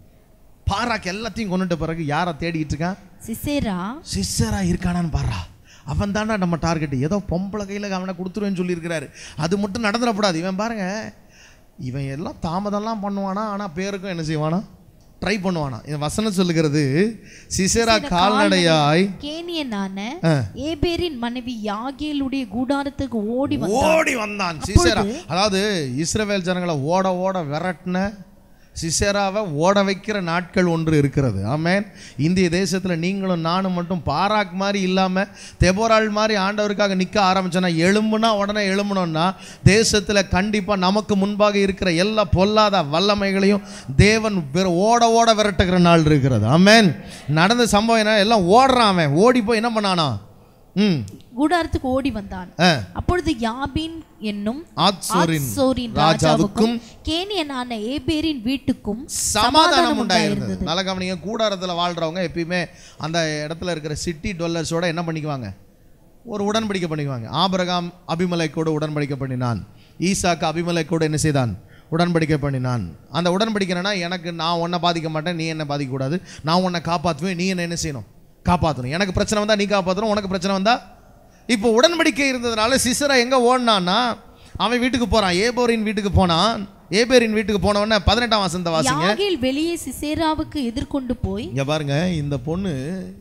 பாராக் எல்லாத்தையும் கொண்டுட்ட பிறகு யாரை தேடிட்டு இருக்கான் சிசேரா சிஸ்டரா இருக்கானான்னு பாரா அவன் தானே நம்ம டார்கெட் ஏதோ பொம்பளை கையில் அவனை கொடுத்துருவேன்னு சொல்லியிருக்கிறாரு அது மட்டும் நடந்துடக்கூடாது இவன் பாருங்க இவன் எல்லாம் தாமதம்லாம் பண்ணுவானா ஆனால் பேருக்கும் என்ன செய்வானா ட்ரை பண்ணுவானா இந்த வசனம் சொல்லுகிறது சிசேரா கால்நடையாய் கேனியனான ஆ. ஏபேரின் மனைவி யாகேலுடைய கூடாரத்துக்கு ஓடி வந்தான் ஓடி வந்தான் சிசேரா அதாவது இஸ்ரவேல் ஜனங்களை ஓட ஓட விரட்டின சிசேராவை ஓட வைக்கிற நாட்கள் ஒன்று இருக்கிறது ஆமென் இந்திய தேசத்தில் நீங்களும் நானும் மட்டும் பாராக் மாதிரி இல்லாமல் தெபோராள் மாதிரி ஆண்டவருக்காக நிற்க ஆரம்பிச்சோன்னா எலும்புனா உடனே எழும்பணும்னா தேசத்தில் கண்டிப்பாக நமக்கு முன்பாக இருக்கிற எல்லா பொல்லாத வல்லமைகளையும் தேவன் விர- ஓட ஓட விரட்டுகிற நாள் இருக்கிறது ஆமென் நடந்த சம்பவம் என்ன எல்லாம் ஓடுறான் அவன் ஓடி போய் என்ன பண்ணானா ம் கூடாரத்துக்கு ஓடி வந்தான் ஆ அப்பொழுது யாபின் என்னும் ஆத்சோரின் ஆத்சோரின் ராஜாவுக்கும் ராஜாவுக்கும் கேனியனான ஏபேரின் வீட்டுக்கும் சமாதானம் உண்டாயிருந்தது நல்ல கவனிங்க கூடாரத்தில் வாழ்றவங்க எப்பயுமே அந்த இடத்துல இருக்கிற சிட்டி டொல்லர்ஸோட என்ன பண்ணிக்குவாங்க ஒரு உடன்படிக்கை பண்ணிக்குவாங்க ஆபிரகாம் அபிமலைக்கோடு உடன்படிக்கை பண்ணினான் ஈசாக்கு அபிமலைக்கோடு என்ன செய்தான் உடன்படிக்கை பண்ணினான் அந்த உடன்படிக்கை என்னன்னா எனக்கு நான் உன்னை பாதிக்க மாட்டேன் நீ என்ன பாதிக்கக்கூடாது நான் உன்னை காப்பாற்றுவேன் நீ என்ன என்ன செய்யணும் காப்பாற்றணும் எனக்கு பிரச்சனை வந்தா நீ காப்பாற்றணும் உனக்கு பிரச்சனை வந்தா இப்போ உடன்படிக்கை இருந்ததுனால சிசரா எங்கே ஓடினான்னா அவன் வீட்டுக்கு போகிறான் ஏபோரின் வீட்டுக்கு போனான் ஏபேரின் வீட்டுக்கு போன உடனே பதினெட்டாம் வசந்த வாசிங்க யாகேல் வெளியே சிசேராவுக்கு எதிர்கொண்டு போய் இங்க பாருங்க இந்த பொண்ணு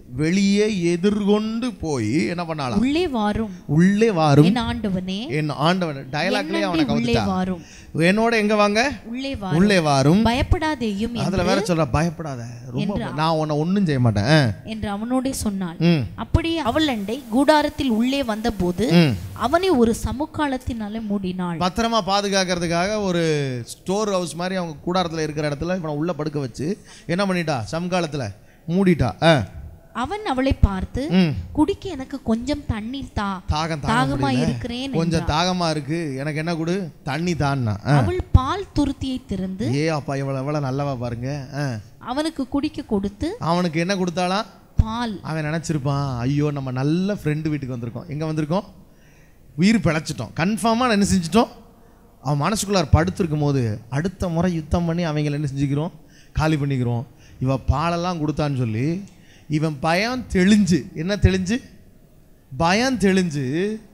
வெளியே எதிர்கொண்டு போய் என்ன பண்ணாலாம் உள்ளே வாரும் உள்ளே வாரும் என் ஆண்டவனே என் ஆண்டவன் டயலாக்லயே அவனை என்னண்டை உள்ளே கவுத்துட்டான் வாரும் என்னோட எங்க வாங்க உள்ளே வாரும் உள்ளே வாரும் பயப்படாதேயும் என்று- அதுல வேற சொல்ற பயப்படாத ரொம்ப நான் உன்னை ஒண்ணும் செய்ய மாட்டேன் ஆ. என்று அவனோடே சொன்னாள் ம் அப்படியே அவள் அண்டை கூடாரத்தில் உள்ளே வந்தபோது ம் அவனை ஒரு சமுக்காலத்தினால மூடினாள் பத்திரமா பாதுகாக்கிறதுக்காக ஒரு ஸ்டோர் ஹவுஸ் மாதிரி அவங்க கூடாரத்தில் இருக்கிற இடத்துல இவனை உள்ள படுக்க வச்சு என்ன பண்ணிட்டா சமகாலத்தில் மூடிட்டா ஆ அவன் அவளை பார்த்து ம் குடிக்க எனக்கு கொஞ்சம் தண்ணீர் தா தாகம் தாங்க தாகமா முடியல. இருக்கிறேன் கொஞ்சம் தாகமா இருக்கு எனக்கு என்ன கொடு தண்ணி தான்னா ஆ. அவள் பால் துருத்தியை திறந்து ஏ அப்பா இவ்வளவு எவ்வளவு நல்லவா பாருங்க ஆ. அவனுக்கு குடிக்க கொடுத்து அவனுக்கு என்ன கொடுத்தாலாம் பால் அவன் நினச்சிருப்பான் ஐயோ நம்ம நல்ல ஃப்ரெண்டு வீட்டுக்கு வந்திருக்கோம் எங்கே வந்திருக்கோம் உயிர் பிழைச்சிட்டோம் கன்ஃபார்மாக என்ன செஞ்சிட்டோம் அவன் மனசுக்குள்ளார் படுத்திருக்கும் போது அடுத்த முறை யுத்தம் பண்ணி அவங்கள என்ன செஞ்சுக்கிறோம் காலி பண்ணிக்கிறோம் இவ பாலெல்லாம் கொடுத்தான்னு சொல்லி இவன் பயம் தெளிஞ்சு என்ன தெளிஞ்சு பயம் தெளிஞ்சு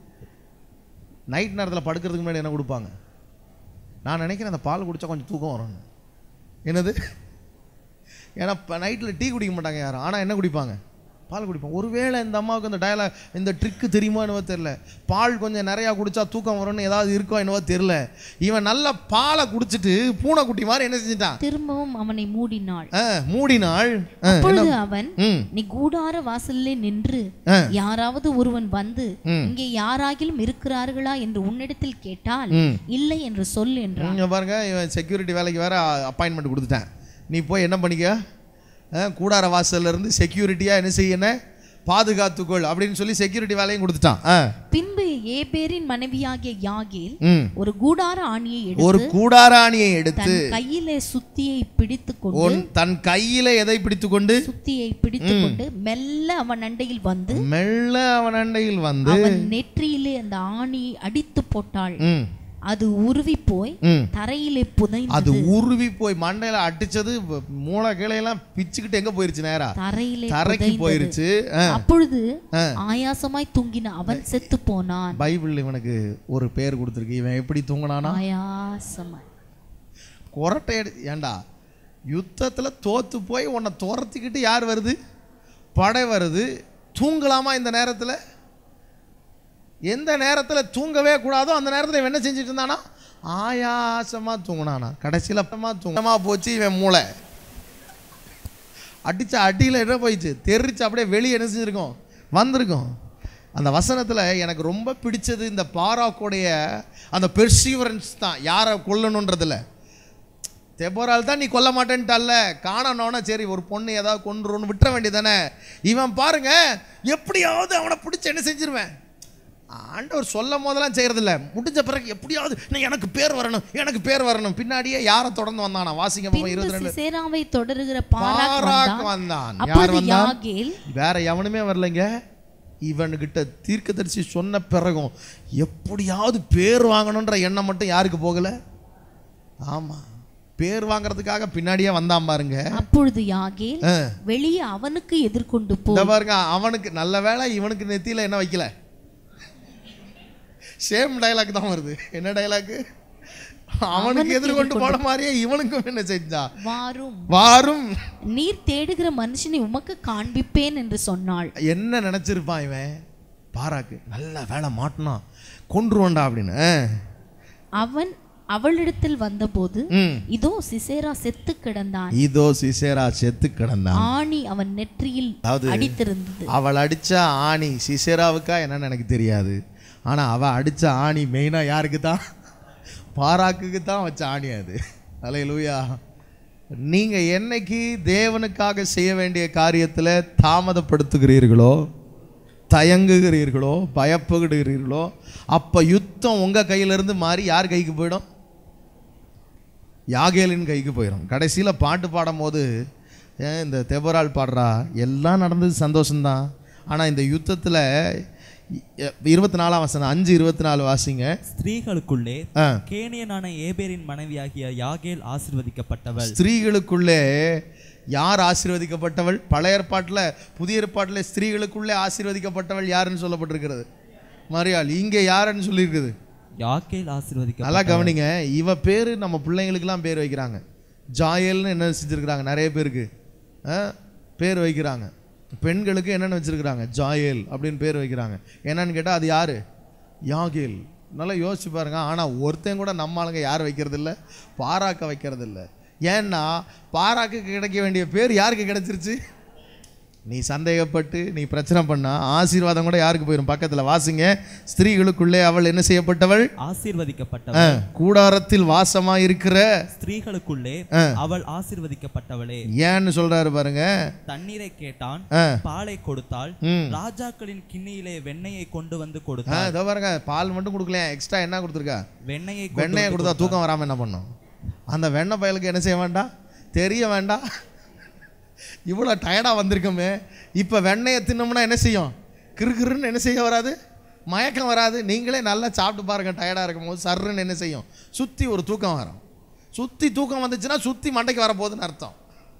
நைட் நேரத்தில் படுக்கிறதுக்கு முன்னாடி என்ன கொடுப்பாங்க நான் நினைக்கிறேன் அந்த பால் குடித்தா கொஞ்சம் தூக்கம் வரும்னு என்னது ஏன்னா இப்போ நைட்டில் டீ குடிக்க மாட்டாங்க யாரும் ஆனால் என்ன குடிப்பாங்க பால் குடிப்பாங்க ஒருவேளை இந்த அம்மாவுக்கு இந்த டயலாக் இந்த ட்ரிக்கு தெரியுமோ என்னவோ தெரில பால் கொஞ்சம் நிறையா குடிச்சா தூக்கம் வரும்னு ஏதாவது இருக்கோ என்னவோ தெரில இவன் நல்ல பாலை குடிச்சிட்டு பூனைக்குட்டி மாதிரி என்ன செஞ்சிட்டான் திரும்பவும் அவனை மூடினாள் ஆ, மூடினாள் ஆ, அப்பொழுது அவன் ம் நீ கூடார வாசல்லே நின்று ஆ. யாராவது ஒருவன் வந்து ம். இங்கே யாராகிலும் இருக்கிறார்களா என்று உன்னிடத்தில் கேட்டால் ம் இல்லை என்று சொல் என்றான் இங்க பாருங்க இவன் செக்யூரிட்டி வேலைக்கு வேற அப்பாயின்மெண்ட் கொடுத்துட்டேன் நீ போய் என்ன பண்ணிக்க ஆ, கூடார வாசல்ல இருந்து செக்யூரிட்டியாக என்ன செய்யணும் பாதுகாத்துக்கொள் அப்படின்னு சொல்லி செக்யூரிட்டி வேலையும் கொடுத்துட்டான் ஆ பின்பு ஏபேரின் மனைவியாகிய யாகேல் ம் ஒரு கூடார ஆணியை எடுத்து ஒரு கூடாராணியை எடுத்து தன் கையிலே சுத்தியை பிடித்துக் கொண்டு உன் தன் கையில எதை பிடித்துக்கொண்டு சுத்தியை பிடித்துக் கொண்டு மெல்ல அவன் அண்டையில் வந்து மெல்ல அவன் அண்டையில் வந்து அவன் நெற்றியிலே அந்த ஆணியை அடித்து போட்டாள் ம், அது உருவி போய் ம். தரையிலே புதைந்து அது உருவி போய் மண்டையில அடிச்சது வ- மூளை கீழையெல்லாம் பிச்சுக்கிட்டு எங்க போயிருச்சு நேரா தரையிலே தரைக்கு புதைந்தது. போயிருச்சு ஆ. அப்பொழுது ஆ. ஆயாசமாய் தூங்கின அவன் செத்து போனான் பைபிள் இவனுக்கு ஒரு பேர் கொடுத்துருக்கு இவன் எப்படி தூங்கினானா ஆயாசமாய் கொரட்டை எடு ஏண்டா யுத்தத்துல தோத்து போய் உன்னை துரத்திக்கிட்டு யார் வருது படை வருது தூங்கலாமா இந்த நேரத்துல எந்த நேரத்துல தூங்கவே கூடாதோ அந்த நேரத்துல இவன் என்ன செஞ்சுட்டு இருந்தானா ஆயாசமா தூங்கினானா கடைசியில் அப்பமா தூங்கமா போச்சு இவன் மூளை அடிச்ச அடியில் என்ன போயிடுச்சு தெரிச்சு அப்படியே வெளியே என்ன செஞ்சிருக்கோம் வந்திருக்கோம் அந்த வசனத்தில் எனக்கு ரொம்ப பிடிச்சது இந்த பாராக்கோடைய அந்த பெர்சீவரன்ஸ் தான் யாரை கொல்லணுன்றதுல தெபோரால் தான் நீ கொல்ல மாட்டேன்ட்டால காணணும்னா சரி ஒரு பொண்ணு ஏதாவது கொண்டுருன்னு விட்டுற வேண்டியதானே இவன் பாருங்க எப்படியாவது அவனை பிடிச்சி என்ன செஞ்சிருவேன் ஆண்டவர் சொல்லும் போதெல்லாம் செய்யறதில்ல முடிஞ்ச பிறகு எப்படியாவது நீ எனக்கு பேர் வரணும் எனக்கு பேர் வரணும் பின்னாடியே யாரை தொடர்ந்து வந்தானா வாசிங்க பாப்போம், பின்பு இருபத்தி ரெண்டு சிசேராவை தொடருகிற பாராக் பாராக் வந்தான் வந்தான் யார் அப்பொழுது வந்தான் யாகேல் வேற எவனுமே வரலைங்க இவனுக்கிட்ட தீர்க்கதரிசி சொன்ன பிறகும் எப்படியாவது பேர் வாங்கணுன்ற எண்ணம் மட்டும் யாருக்கு போகல ஆமா பேர் வாங்குறதுக்காக பின்னாடியே வந்தான் பாருங்க அப்பொழுது யாகேல் ஆ. வெளியே அவனுக்கு எதிர்கொண்டு போ இந்த பாருங்க அவனுக்கு நல்ல வேளை இவனுக்கு நெத்தியில என்ன வைக்கல சேம் டயலாக் தான் வருது என்ன டயலாக் அவனுக்கு எதிர்கொண்டு போன மாதிரியே இவனுக்கும் என்ன செஞ்சா வாரும் வாரும் நீர் தேடுகிற மனுஷனை உமக்கு காண்பிப்பேன் என்று சொன்னாள் என்ன நினைச்சிருப்பான் இவன் பாராக்கு நல்ல வேலை மாட்டினான் கொன்றுவண்டா அப்படின்னு ஆ. அவன் அவளிடத்தில் வந்தபோது ம். இதோ சிசேரா செத்து கிடந்தான் இதோ சிசேரா செத்து கிடந்தான் ஆணி அவன் நெற்றியில் அதாவது அடித்திருந்தது அவள் அடிச்ச ஆணி சிசேராவுக்கா என்னன்னு எனக்கு தெரியாது ஆனா அவ அடிச்ச ஆணி மெயினா யாருக்கு தான் பாராக்குக்கு தான் வச்ச ஆணி அது அலையலூயா நீங்க என்னைக்கு தேவனுக்காக செய்ய வேண்டிய காரியத்துல தாமதப்படுத்துகிறீர்களோ தயங்குகிறீர்களோ பயப்படுகிறீர்களோ அப்ப யுத்தம் உங்க கையிலிருந்து மாறி யார் கைக்கு போயிடும் யாகேலின் கைக்கு போயிடும் கடைசியில் பாட்டு பாடும்போது ஏன் இந்த தெபரால் பாடுறா எல்லாம் நடந்தது சந்தோஷம்தான் ஆனால் இந்த யுத்தத்தில் இருபத்தி நாலாம் வசனம் அஞ்சு இருபத்தி நாலு வாசிங்க ஸ்திரீகளுக்குள்ளே ஆ கேனியனான ஏபேரின் மனைவியாகிய யாகேல் ஆசிர்வதிக்கப்பட்டவள் ஸ்திரீகளுக்குள்ளே யார் ஆசீர்வதிக்கப்பட்டவள் பழைய ஏற்பாட்டில் புதிய ஏற்பாட்டில் ஸ்திரீகளுக்குள்ளே ஆசீர்வதிக்கப்பட்டவள் யாருன்னு சொல்லப்பட்டிருக்கிறது மரியாள் இங்கே யாருன்னு சொல்லியிருக்குது யாகேல் ஆசிர்வதிக்க நல்லா கவனிங்க இவ பேர் நம்ம பிள்ளைங்களுக்கெல்லாம் பேர் வைக்கிறாங்க ஜாயல்னு என்ன செஞ்சுருக்கிறாங்க நிறைய பேருக்கு ஆ, பேர் வைக்கிறாங்க பெண்களுக்கு என்னென்னு வச்சிருக்கிறாங்க ஜாயேல் அப்படின்னு பேர் வைக்கிறாங்க என்னன்னு கேட்டால் அது யாரு யாகேல் நல்லா யோசிச்சு பாருங்க ஆனால் ஒருத்தன் கூட நம்ம ஆளுங்க யார் வைக்கிறது இல்ல பாராக்க வைக்கிறது இல்ல ஏன்னா பாராக்கு கிடைக்க வேண்டிய பேர் யாருக்கு கிடைச்சிருச்சு நீ சந்தேகப்பட்டு நீ பிரச்சனை பண்ணா ஆசீர்வாதம் கூட யாருக்கு போயிடும் பக்கத்துல வாசிங்க ஸ்திரீகளுக்குள்ளே அவள் என்ன செய்யப்பட்டவள் ஆசீர்வதிக்கப்பட்டவள் அஹ், கூடாரத்தில் வாசமா இருக்கிற ஸ்திரீகளுக்குள்ளே அவள் ஆசீர்வதிக்கப்பட்டவளே ஏன்னு சொல்றாரு பாருங்க தண்ணீரை கேட்டான் அஹ், பாலை கொடுத்தாள் ம். ராஜாக்களின் கிண்ணியிலே வெண்ணெயை கொண்டு வந்து ஆ, கொடுத்தாள் இதோ பாருங்க பால் மட்டும் கொடுக்கல எக்ஸ்ட்ரா என்ன கொடுத்துருக்கா வெண்ணெயை வெண்ணெயை கொடுத்தா தூக்கம் வராம என்ன பண்ணும் அந்த வெண்ணெய் பயலுக்கு என்ன செய்ய வேண்டாம் தெரிய வேண்டாம் இவ்வளோ டயர்டாக வந்திருக்கோமே இப்போ வெண்ணெயை தின்னோம்னா என்ன செய்யும் கிறுகிறுன்னு என்ன செய்ய வராது மயக்கம் வராது நீங்களே நல்லா சாப்பிட்டு பாருங்க டயர்டாக இருக்கும்போது சர்ருன்னு என்ன செய்யும் சுற்றி ஒரு தூக்கம் வரும் சுற்றி தூக்கம் வந்துச்சுன்னா சுற்றி மண்டைக்கு வரப்போகுதுன்னு அர்த்தம்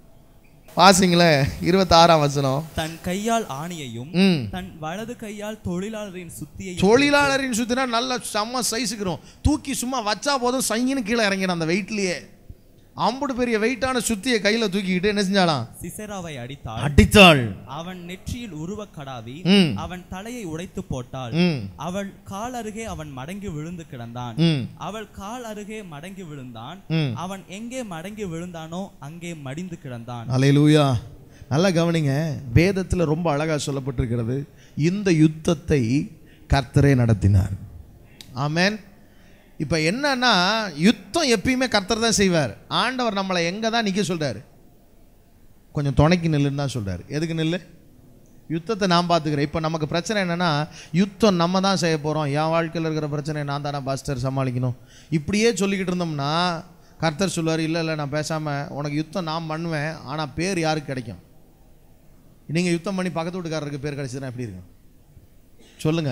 வாசிங்களே இருபத்தாறாம் வசனம் தன் கையால் ஆணியையும் ம் தன் வலது கையால் தொழிலாளரின் சுத்தியையும் தொழிலாளரின் சுத்தினா நல்ல செம்ம சைஸுக்கிறோம் தூக்கி சும்மா வச்சா போதும் சையின்னு கீழே இறங்கிடும் அந்த வெயிட்லயே அம்புடு பெரிய வெயிட்டான சுத்தியை கையில தூக்கிக்கிட்டு என்ன செஞ்சாலாம் சிசெராவை அடித்தாள் அடித்தாள் அவன் நெற்றியில் உருவ கடாவி ம் அவன் தலையை உடைத்து போட்டாள் ம் அவள் கால் அருகே அவன் மடங்கி விழுந்து கிடந்தான் ம் அவள் கால் அருகே மடங்கி விழுந்தான் ம் அவன் எங்கே மடங்கி விழுந்தானோ அங்கே மடிந்து கிடந்தான் அலையலூயா நல்லா கவனிங்க வேதத்தில் ரொம்ப அழகாக சொல்லப்பட்டிருக்கிறது இந்த யுத்தத்தை கர்த்தரே நடத்தினார் ஆமென் இப்போ என்னன்னா யுத்தம் எப்பயுமே கர்த்தர் தான் செய்வார் ஆண்டவர் நம்மளை எங்கே தான் நிற்க சொல்றாரு கொஞ்சம் துணைக்கு நில்லுன்னு தான் சொல்றாரு எதுக்கு நில்லு யுத்தத்தை நான் பார்த்துக்கிறேன் இப்போ நமக்கு பிரச்சனை என்னன்னா யுத்தம் நம்ம தான் செய்ய போகிறோம் என் வாழ்க்கையில் இருக்கிற பிரச்சனை நான் தானே பாஸ்டர் சமாளிக்கணும் இப்படியே சொல்லிக்கிட்டு இருந்தோம்னா கர்த்தர் சொல்லுவார் இல்லை இல்லை நான் பேசாமல் உனக்கு யுத்தம் நான் பண்ணுவேன் ஆனால் பேர் யாருக்கு கிடைக்கும் நீங்கள் யுத்தம் பண்ணி பக்கத்து வீட்டுக்காரருக்கு பேர் கிடைச்சதுன்னா எப்படி இருக்கும் சொல்லுங்க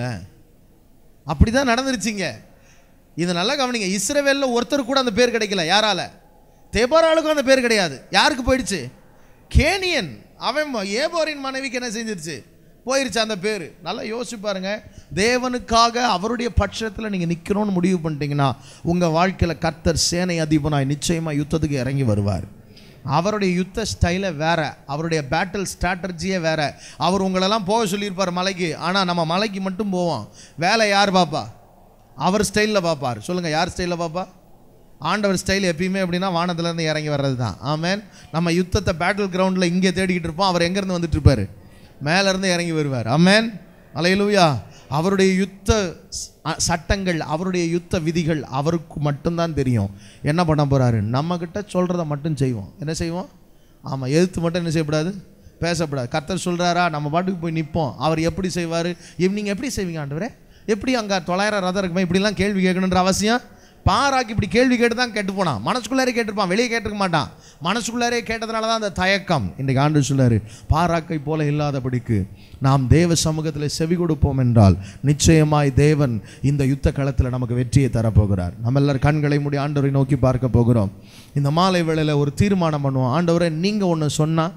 அப்படி தான் நடந்துருச்சுங்க இது நல்லா கவனிங்க இஸ்ரவேலில் ஒருத்தர் கூட அந்த பேர் கிடைக்கல யாரால தெபராளுக்கும் அந்த பேர் கிடையாது யாருக்கு போயிடுச்சு கேனியன் அவன் ம- ஏபோரின் மனைவிக்கு என்ன செஞ்சிருச்சு போயிருச்சு அந்த பேர் நல்லா யோசிச்சு பாருங்க தேவனுக்காக அவருடைய பட்சத்தில் நீங்கள் நிற்கணும்னு முடிவு பண்ணிட்டீங்கன்னா உங்கள் வாழ்க்கையில் கர்த்தர் சேனை அதிபனாய் நிச்சயமாக யுத்தத்துக்கு இறங்கி வருவார் அவருடைய யுத்த ஸ்டைலே வேற அவருடைய பேட்டில் ஸ்ட்ராட்டர்ஜியே வேற அவர் உங்களெல்லாம் போக சொல்லியிருப்பார் மலைக்கு ஆனால் நம்ம மலைக்கு மட்டும் போவோம் வேலை யார் பாப்பா அவர் ஸ்டைலில் பார்ப்பார் சொல்லுங்கள் யார் ஸ்டைலில் பாப்பா ஆண்டவர் ஸ்டைல் எப்பயுமே எப்படின்னா வானத்துலேருந்து இறங்கி வர்றது தான் ஆமேன் நம்ம யுத்தத்தை பேட்டில் கிரவுண்டில் இங்கே தேடிக்கிட்டு இருப்போம் அவர் எங்கேருந்து வந்துட்டு இருப்பார் மேலேருந்து இறங்கி வருவார் ஆமேன் அலையலூயா அவருடைய யுத்த ஸ்- அ- சட்டங்கள் அவருடைய யுத்த விதிகள் அவருக்கு மட்டும்தான் தெரியும் என்ன பண்ண போகிறாரு நம்மக்கிட்ட சொல்கிறத மட்டும் செய்வோம் என்ன செய்வோம் ஆமாம் எதிர்த்து மட்டும் என்ன செய்யக்கூடாது பேசக்கூடாது கர்த்தர் சொல்கிறாரா நம்ம பாட்டுக்கு போய் நிற்போம் அவர் எப்படி செய்வார் நீங்கள் எப்படி செய்வீங்க ஆண்டவரே எப்படி அங்கே தொள்ளாயிரம் ரதம் இருக்குமே இப்படிலாம் கேள்வி கேட்கணுன்ற அவசியம் பாராக்கு இப்படி கேள்வி கேட்டு தான் கேட்டு போனான் மனசுக்குள்ளாரே கேட்டிருப்பான் வெளியே கேட்டிருக்க மாட்டான் மனசுக்குள்ளாரே கேட்டதுனால தான் அந்த தயக்கம் இன்றைக்கு ஆண்டு சொல்லாரு பாராக்கை போல இல்லாதபடிக்கு நாம் தேவ சமூகத்தில் செவி கொடுப்போம் என்றால் நிச்சயமாய் தேவன் இந்த யுத்த களத்தில் நமக்கு வெற்றியை தரப்போகிறார் நம்ம எல்லாரும் கண்களை மூடி ஆண்டவரை நோக்கி பார்க்க போகிறோம் இந்த மாலை வேளையில் ஒரு தீர்மானம் பண்ணுவோம் ஆண்டவரை நீங்கள் ஒன்று சொன்னால்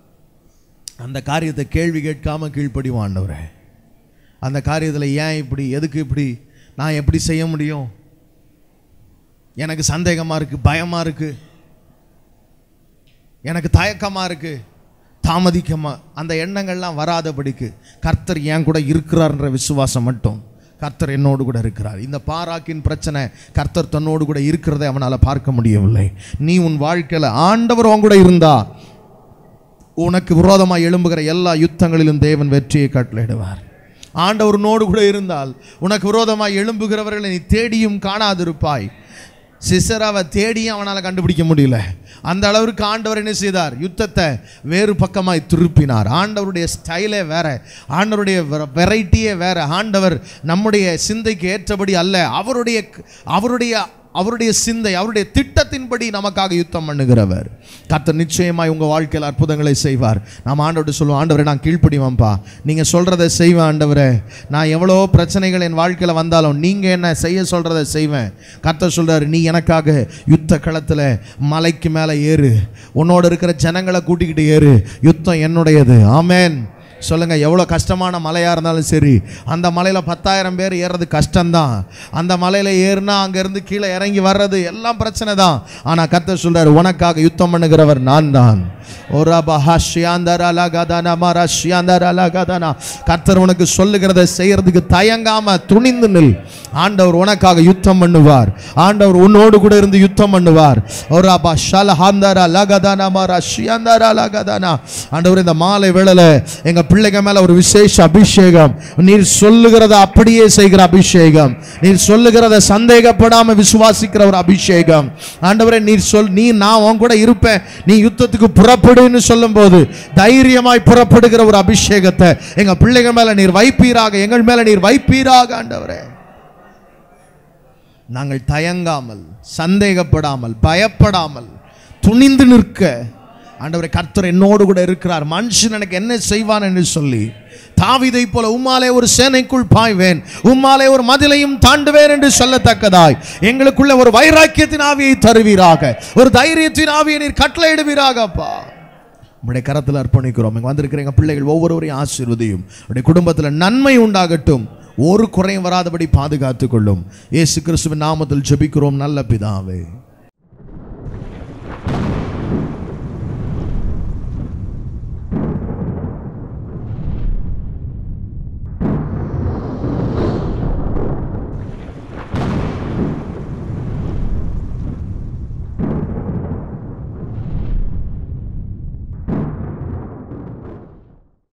அந்த காரியத்தை கேள்வி கேட்காம கீழ்ப்படிவோம் ஆண்டவரே அந்த காரியத்தில் ஏன் இப்படி எதுக்கு இப்படி நான் எப்படி செய்ய முடியும் எனக்கு சந்தேகமாக இருக்குது பயமாக இருக்குது எனக்கு தயக்கமாக இருக்குது தாமதிக்கமா அந்த எண்ணங்கள்லாம் வராதபடிக்கு கர்த்தர் என் கூட இருக்கிறார்ன்ற விசுவாசம் மட்டும் கர்த்தர் என்னோடு கூட இருக்கிறார் இந்த பாராக்கின் பிரச்சனை கர்த்தர் தன்னோடு கூட இருக்கிறதை அவனால் பார்க்க முடியவில்லை நீ உன் வாழ்க்கையில் ஆண்டவர் உன் கூட இருந்தா உனக்கு விரோதமாக எழும்புகிற எல்லா யுத்தங்களிலும் தேவன் வெற்றியை கட்டளையிடுவார் ஆண்டவர்னோடு கூட இருந்தால் உனக்கு விரோதமாக எழும்புகிறவர்களை நீ தேடியும் காணாதிருப்பாய் சிசராவை தேடியும் அவனால் கண்டுபிடிக்க முடியல அந்த அளவிற்கு ஆண்டவர் என்ன செய்தார் யுத்தத்தை வேறு பக்கமாய் திருப்பினார் ஆண்டவருடைய ஸ்டைலே வேற ஆண்டவருடைய வெரைட்டியே வேற ஆண்டவர் நம்முடைய சிந்தைக்கு ஏற்றபடி அல்ல அவருடைய அவருடைய அவருடைய சிந்தை அவருடைய திட்டத்தின்படி நமக்காக யுத்தம் பண்ணுகிறவர் கர்த்தர் நிச்சயமாய் உங்கள் வாழ்க்கையில் அற்புதங்களை செய்வார் நாம் ஆண்டவர்கிட்ட சொல்லுவோம் ஆண்டவரே நான் கீழ்ப்படிவேன்ப்பா நீங்கள் சொல்கிறத செய்வேன் ஆண்டவரே நான் எவ்வளோ பிரச்சனைகள் என் வாழ்க்கையில் வந்தாலும் நீங்கள் என்ன செய்ய சொல்கிறத செய்வேன் கர்த்தர் சொல்கிறார் நீ எனக்காக யுத்த களத்தில் மலைக்கு மேலே ஏறு உன்னோட இருக்கிற ஜனங்களை கூட்டிக்கிட்டு ஏறு யுத்தம் என்னுடையது ஆமென் சொல்லுங்க எவ்வளோ கஷ்டமான மலையாக இருந்தாலும் சரி அந்த மலையில் பத்தாயிரம் பேர் ஏறுறது கஷ்டம்தான் அந்த மலையில் ஏறுனா அங்கேருந்து கீழே இறங்கி வர்றது எல்லாம் பிரச்சனை தான் ஆனால் கர்த்தர் சொல்றாரு உனக்காக யுத்தம் பண்ணுகிறவர் நான் தான் கர்த்தர் உனக்கு சொல்லுகிறத செய்யறதுக்கு தயங்காம துணிந்து நில் ஆண்டவர் உனக்காக யுத்தம் பண்ணுவார் ஆண்டவர் உன்னோடு கூட இருந்து யுத்தம் பண்ணுவார் ஓராபா ஷல ஹாந்தரா லகதானா மாரா ஷியாந்தரா லகதானா ஆண்டவர் இந்த மாலை வேளையில எங்க பிள்ளைங்க மேல ஒரு விசேஷ அபிஷேகம் நீர் சொல்லுகிறத அப்படியே செய்கிற அபிஷேகம் நீர் சொல்லுகிறத சந்தேகப்படாம விசுவாசிக்கிற ஒரு அபிஷேகம் ஆண்டவரே நீர் சொல் நீ நான் உன் கூட இருப்பேன் நீ யுத்தத்துக்கு புறப்படுன்னு சொல்லும்போது தைரியமாய் புறப்படுகிற ஒரு அபிஷேகத்தை எங்க பிள்ளைகள் மேல நீர் வைப்பீராக எங்கள் மேல நீர் வைப்பீராக ஆண்டவரே நாங்கள் தயங்காமல் சந்தேகப்படாமல் பயப்படாமல் துணிந்து நிற்க ஆண்டவரை கர்த்தர் என்னோடு கூட இருக்கிறார் மனுஷன் எனக்கு என்ன செய்வான் என்று சொல்லி தாவிதை போல உம்மாலே ஒரு சேனைக்குள் பாய்வேன் உம்மாலே ஒரு மதிலையும் தாண்டுவேன் என்று சொல்லத்தக்கதாய் எங்களுக்குள்ள ஒரு வைராக்கியத்தின் ஆவியை தருவீராக ஒரு தைரியத்தின் ஆவியை நீர் கட்டளையிடுவீராக அப்பா உடைய கரத்தில் அர்ப்பணிக்கிறோம் இங்கே வந்திருக்கிற எங்கள் பிள்ளைகள் ஒவ்வொருவரையும் ஆசீர்வதியும் உடைய குடும்பத்தில் நன்மை உண்டாகட்டும் ஒரு குறையும் வராதபடி பாதுகாத்துக் கொள்ளும் இயேசு கிறிஸ்துவின் நாமத்தில் ஜெபிக்கிறோம் நல்ல பிதாவே